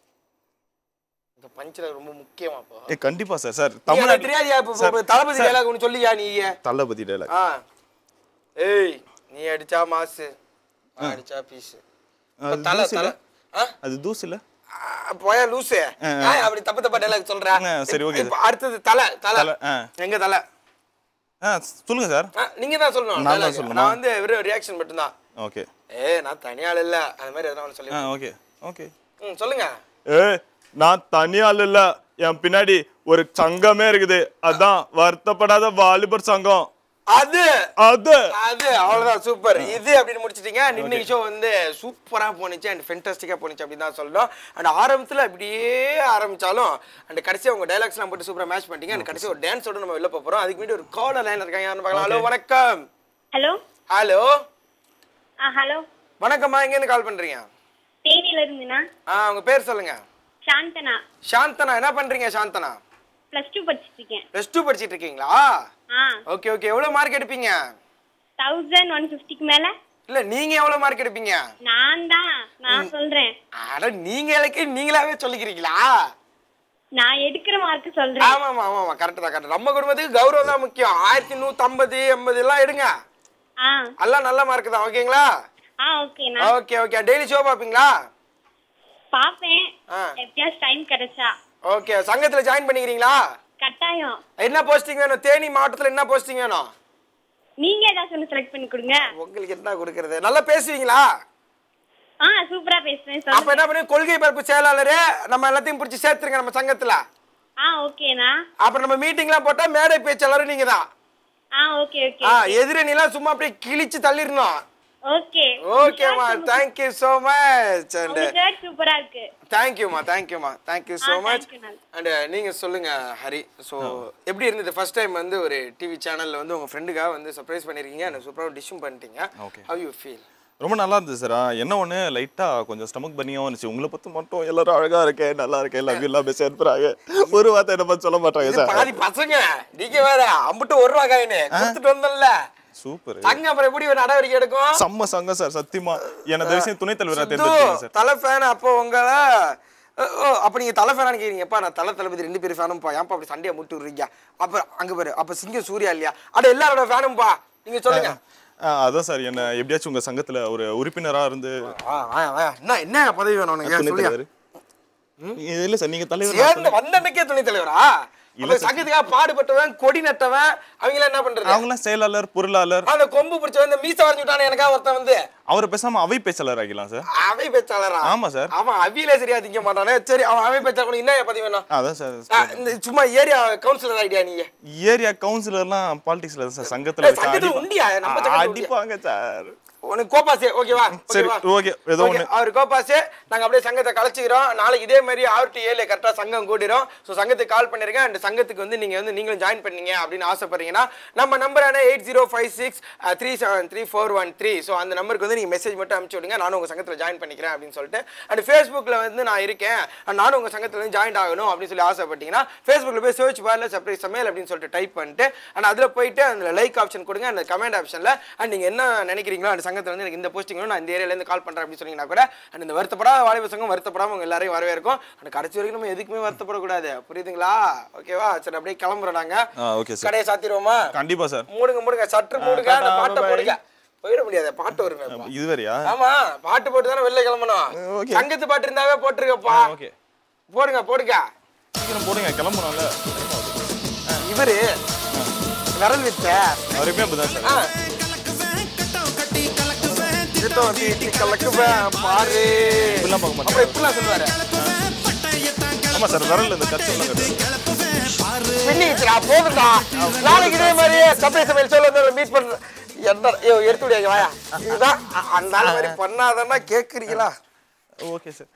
இந்த பஞ்சில ரொம்ப முக்கியமா இப்போ ஏ கண்டிப்பா சார் சார் நீ எனக்கு தமிழ்நாட்டு தெரியாதியா இப்போ சார், இப்போ தளபதி சார், dialogue ஒண்ணு சொல்லியா நீ தளபதி டைலாக் ஆ ஏய் நீ அடிச்சா மாசு நான் அடிச்சா பீஸ் அது தலை தூசு இல்ல? தலை ஆ அது தூசு இல்ல ஆ, போயா லூசு ஆ, ஆ. ஏன் அப்படி தப்பு தப்பா டைலாக் சொல்ற ஆ, சரி, okay. இப்போ அடுத்தது தலை தலை தலை, ஆ. எங்க தலை ஆ சொல்லுங்க சார் ஆ, நீங்க தான் சொல்லணும் நான் தான் dialogue. சொல்லணுமா? நான் வந்து வெறும் ரியாக்ஷன் மட்டும்தான் ஓகே ஏ நான் தனியாள் இல்ல அந்த மாதிரி எதனா ஒண்ணு சொல்லி ஆ ஓகே ஓகே ம் சொல்லுங்க ஏ நான் தனியாள் இல்ல என் பின்னாடி ஒரு சங்கமே இருக்குது அதான் வருத்தப்படாத வாலிபர் சங்கம் அது அது அது அவ்வளவுதான் சூப்பர் இது அப்படின்னு முடிச்சிட்டீங்க இன்னைக்கு ஷோ வந்து சூப்பரா போனுச்சு அண்ட் ஃபென்டாஸ்டிக்கா போனுச்சு அப்படின்னு தான் சொல்லணும் அண்ட் ஆரம்பத்துல அப்படியே ஆரம்பிச்சாலும் அண்ட் கடைசியா உங்க டைலாக்ஸ்லாம் போட்டு சூப்பரா மேட்ச் பண்ணிட்டீங்க அண்ட் கடைசி ஒரு டான்ஸோட நம்ம வெளில போறோம் அதுக்கு முன்னாடி ஒரு காலர் லைன் இருக்காங்க யாருன்னு பார்க்கலாம் ஹலோ வணக்கம் ஹலோ ஹலோ ஆ ஹலோ வணக்கம்மா எங்க இருந்து கால் பண்றீங்க தேனியில இருந்துண்ணா ஆ உங்க பேர் சொல்லுங்க சாந்தனா சாந்தனா என்ன பண்றீங்க சாந்தனா பிளஸ் டூ படிச்சிட்டு இருக்கேன் ப்ளஸ் டூ படிச்சிட்டு இருக்கீங்களா ஆ ஓகே ஓகே எவ்வளவு மார்க் எடுப்பீங்க தௌசண்ட் ஒன் ஃபிஃப்டிக்கு மேல இல்ல நீங்க எவ்வளவு மார்க் எடுப்பீங்க நான் தான் நான் சொல்றேன் அட நீங்க எனக்கு நீங்களாவே சொல்லிக்கிறீங்களா நான் எடுக்கிற மார்க் சொல்றேன் ஆமா ஆமா ஆமா கரெக்ட் தான் கரெக்ட் நம்ம குடும்பத்துக்கு கௌரவம் தான் முக்கியம் ஆயிரத்தி நூத்தி ஐம்பது எண்பது எல்லாம் எடுங்க ஆ எல்லாம் நல்ல மார்க் தான் ஓகேங்களா ஆ ஓகேண்ணா ஓகே ஓகே டெய்லி ஷோ பாப்பீங்களா பாப்பேன் ஆ. எப்பயாச்சும் டைம் கிடைச்சா ஓகே சங்கத்துல ஜாயின் பண்ணிக்கிறீங்களா கட்டாயம் என்ன போஸ்டிங் வேணும் தேனி மாவட்டத்துல என்ன போஸ்டிங் வேணும் நீங்க ஏதாச்சும் ஒன்று செலக்ட் பண்ணி கொடுங்க உங்களுக்கு என்ன கொடுக்கறது நல்லா பேசுவீங்களா ஆ சூப்பரா பேசுறேன் அப்ப சொல்லுங்க என்ன பண்ணுங்க கொள்கை பரப்பு செயலாளரு நம்ம எல்லாத்தையும் பிடிச்சி சேர்த்துருங்க நம்ம சங்கத்துல ஆ ஓகேண்ணா அப்புறம் நம்ம மீட்டிங்லாம் போட்டா மேடை பேச்சாளரும் நீங்க தான் ஆ ஓகே ஓகே ஆ எதிரணிலாம் சும்மா அப்படியே கிழிச்சு தள்ளிடணும் ஓகே ஓகேம்மா தேங்க்யூ ஸோ மச் அண்ட் உங்க ஷர்ட் சூப்பரா இருக்கு தேங்க்யூம்மா தேங்க்யூம்மா thank you so ah, much thank you, நான். அண்ட் நீங்க சொல்லுங்க ஹரி ஸோ எப்படி இருந்தது ஃபர்ஸ்ட் டைம் வந்து ஒரு டிவி சேனல்ல வந்து உங்க ஃப்ரெண்டுக்காக வந்து சர்ப்ரைஸ் பண்ணிருக்கீங்க எனக்கு சூப்பராக டிஷ்ஷும் பண்ணிட்டீங்க Okay. ஹவ் யூ ஃபீல் ரொம்ப நல்லா இருந்தது சார் என்ன ஒன்று லைட்டாக கொஞ்சம் ஸ்டமக் பண்ணியாகவும் இருந்துச்சு உங்களை பற்றி மட்டும் எல்லாரும் அழகா இருக்கேன் நல்லா இருக்கேன் லவ் யூ எல்லாம் சேர்த்துறாங்க ஒரு வார்த்தை என்ன பத்தி சொல்ல மாட்டாங்க இது பாதி சார் பசங்க நீங்க வேற அம்புட்டு ஒரு ரூபா காயின்னு கொடுத்துட்டு வந்தோம்ல சூப்பர் சங்கம் அப்புறம் எப்படி ஒரு நடவடிக்கை எடுக்கும் செம்ம சங்கம் சார் சத்தியமா என்ன விஷயம் துணைத் தலைவராக சித்து, தேர்ந்தெடுத்தீங்க சார் தலை ஃபேன் அப்போ உங்களை ஓ, ஓ, அப்ப நீங்க தலை ஃபேனானு கேக்குறீங்கப்பா நான் தலை தளபதி ரெண்டு பேரும் ஃபேனும்பா ஏன்ப்பா அப்படி சண்டையை முட்டு விடுறீங்க அப்புறம் அங்க பாரு அப்ப சிங்கம் சூர்யா இல்லையா அட எல்லாரோட ஃபேனும்பா நீங்க சொல்லுங்க ஆ, அதான் சார் என்ன எப்படியாச்சும் உங்க சங்கத்துல ஒரு உறுப்பினரா இருந்து ஆ, ஆ, ஆ, என்ன என்ன பதவி வேணும் உனக்கு துணைத் சொல்லியா தலைவர் இல்ல சார் நீங்க தலைவர் சேர்ந்து வந்த அன்னைக்கே துணைத் தலைவரா இல்ல அப்ப சார். சங்கத்துக்காக பாடுபட்டவன் கொடி நட்டவன் அவங்க என்ன பண்றது அவங்களாம் செயலாளர் பொருளாளர் அந்த கொம்பு பிடிச்சவன் இந்த மீச வரைஞ்சு விட்டானே எனக்கா ஒருத்தன் வந்து அவரை பேசாம அவை பேச்சாளர் ஆகிக்கலாம் சார் அவை பேச்சாளரா ஆமா சார். அவன் அவியில சரியா திங்க மாட்டானே சரி அவன் அவை பேச்சாளர் என்ன பதவி வேணும் அதான் சார் ஆ, இந்த சும்மா ஏரியா கவுன்சிலர் ஐடியா நீங்க ஏரியா கவுன்சிலர்லாம் பாலிடிக்ஸ்ல சார் சங்கத்துல ஏய், சங்கத்துல அடி- உண்டியா? நம்ம சங்கத்துல உண்டியா? அடிப்பாங்க சார் உனக்கு கோபாசே ஓகேவா சரி, ஓகேவா? okay, ஏதோ Okay, ஒண்ணு. அவர் கோபாசே நாங்க அப்படியே சங்கத்தை கலைச்சிக்கிறோம் நாளைக்கு இதே மாதிரி ஆறு டு ஏழு கரெக்டா சங்கம் கூடிரும் ஸோ சங்கத்துக்கு கால் பண்ணிருங்க அண்ட் சங்கத்துக்கு வந்து நீங்க வந்து நீங்களும் ஜாயின் பண்ணீங்க அப்படின்னு ஆசைப்படுறீங்கன்னா நம்ம நம்பரான eight zero five six three seven three four one three so அந்த நம்பருக்கு வந்து நீங்க மெசேஜ் மட்டும் அனுப்பிச்சு விடுங்க நானும் உங்க சங்கத்துல ஜாயின் பண்ணிக்கிறேன் அப்படின்னு சொல்லிட்டு அண்ட் ஃபேஸ்புக்ல வந்து நான் இருக்கேன் and நானும் உங்க சங்கத்துல வந்து ஜாயின் ஆகணும் அப்படின்னு சொல்லி ஆசைப்பட்டீங்கன்னா ஃபேஸ்புக்ல போய் சர்ச் பார்ல சர்ப்ரைஸ் சமையல் அப்படின்னு சொல்லிட்டு டைப் பண்ணிட்டு அண்ட் அதுல போயிட்டு அந்த லைக் ஆப்ஷன் கொடுங்க அந்த கமெண்ட் ஆப்ஷன்ல அண்ட் நீங்க என்ன நினைக்கிறீங்களோ அந்த சங்கத்துல வந்து எனக்கு இந்த போஸ்டிங் நான் இந்த ஏரியால இருந்து கால் பண்றேன் அப்படின்னு சொன்னீங்கன்னா கூட அண்ட் இந்த வருத்தப்படாத வாலிப சங்கம் வருத்தப்படாம உங்க எல்லாரையும் வரவே இருக்கும் அண்ட் கடைசி வரைக்கும் நம்ம எதுக்குமே வருத்தப்படக்கூடாது புரியுதுங்களா ஓகேவா சரி அப்படியே கிளம்புறோம் நாங்க ஓகே சார் கடையை சாத்திடுவோமா கண்டிப்பா சார் மூடுங்க மூடுங்க சற்று மூடுங்க அந்த டாடா, பாட்டை bye. போடுங்க போயிட முடியாது பாட்டு வருமே இப்ப. இது வேறையா ஆமா பாட்டு போட்டு தானே வெளில கிளம்பணும் okay. சங்கத்து பாட்டு இருந்தாவே போட்டுருக்கப்பா ஓகே போடுங்க போடுங்க சீக்கிரம் போடுங்க கிளம்புறோம்ல இவரு விரல் வித்த அவருமே அப்படிதான் சார் சித்தம் தீட்டி கலக்குவேன் பாரு இப்படிலாம் பார்க்க மாட்டேன் அப்புறம் இப்படிலாம் சொல்லுவாரு ஆமா சார் விரல்ல இந்த கட்சி பின்னிச்சுடா போதும்டா நாளைக்கு இதே மாதிரி சப்பை சமையல் சொல்ல வந்து மீட் பண்ற என்ன ஐயோ எடுத்து விடியாங்க வாயா இதுதான் அ- அந்த ஆள் மாதிரி பண்ணாதன்னா கேக்குறீங்களா ஓகே சார்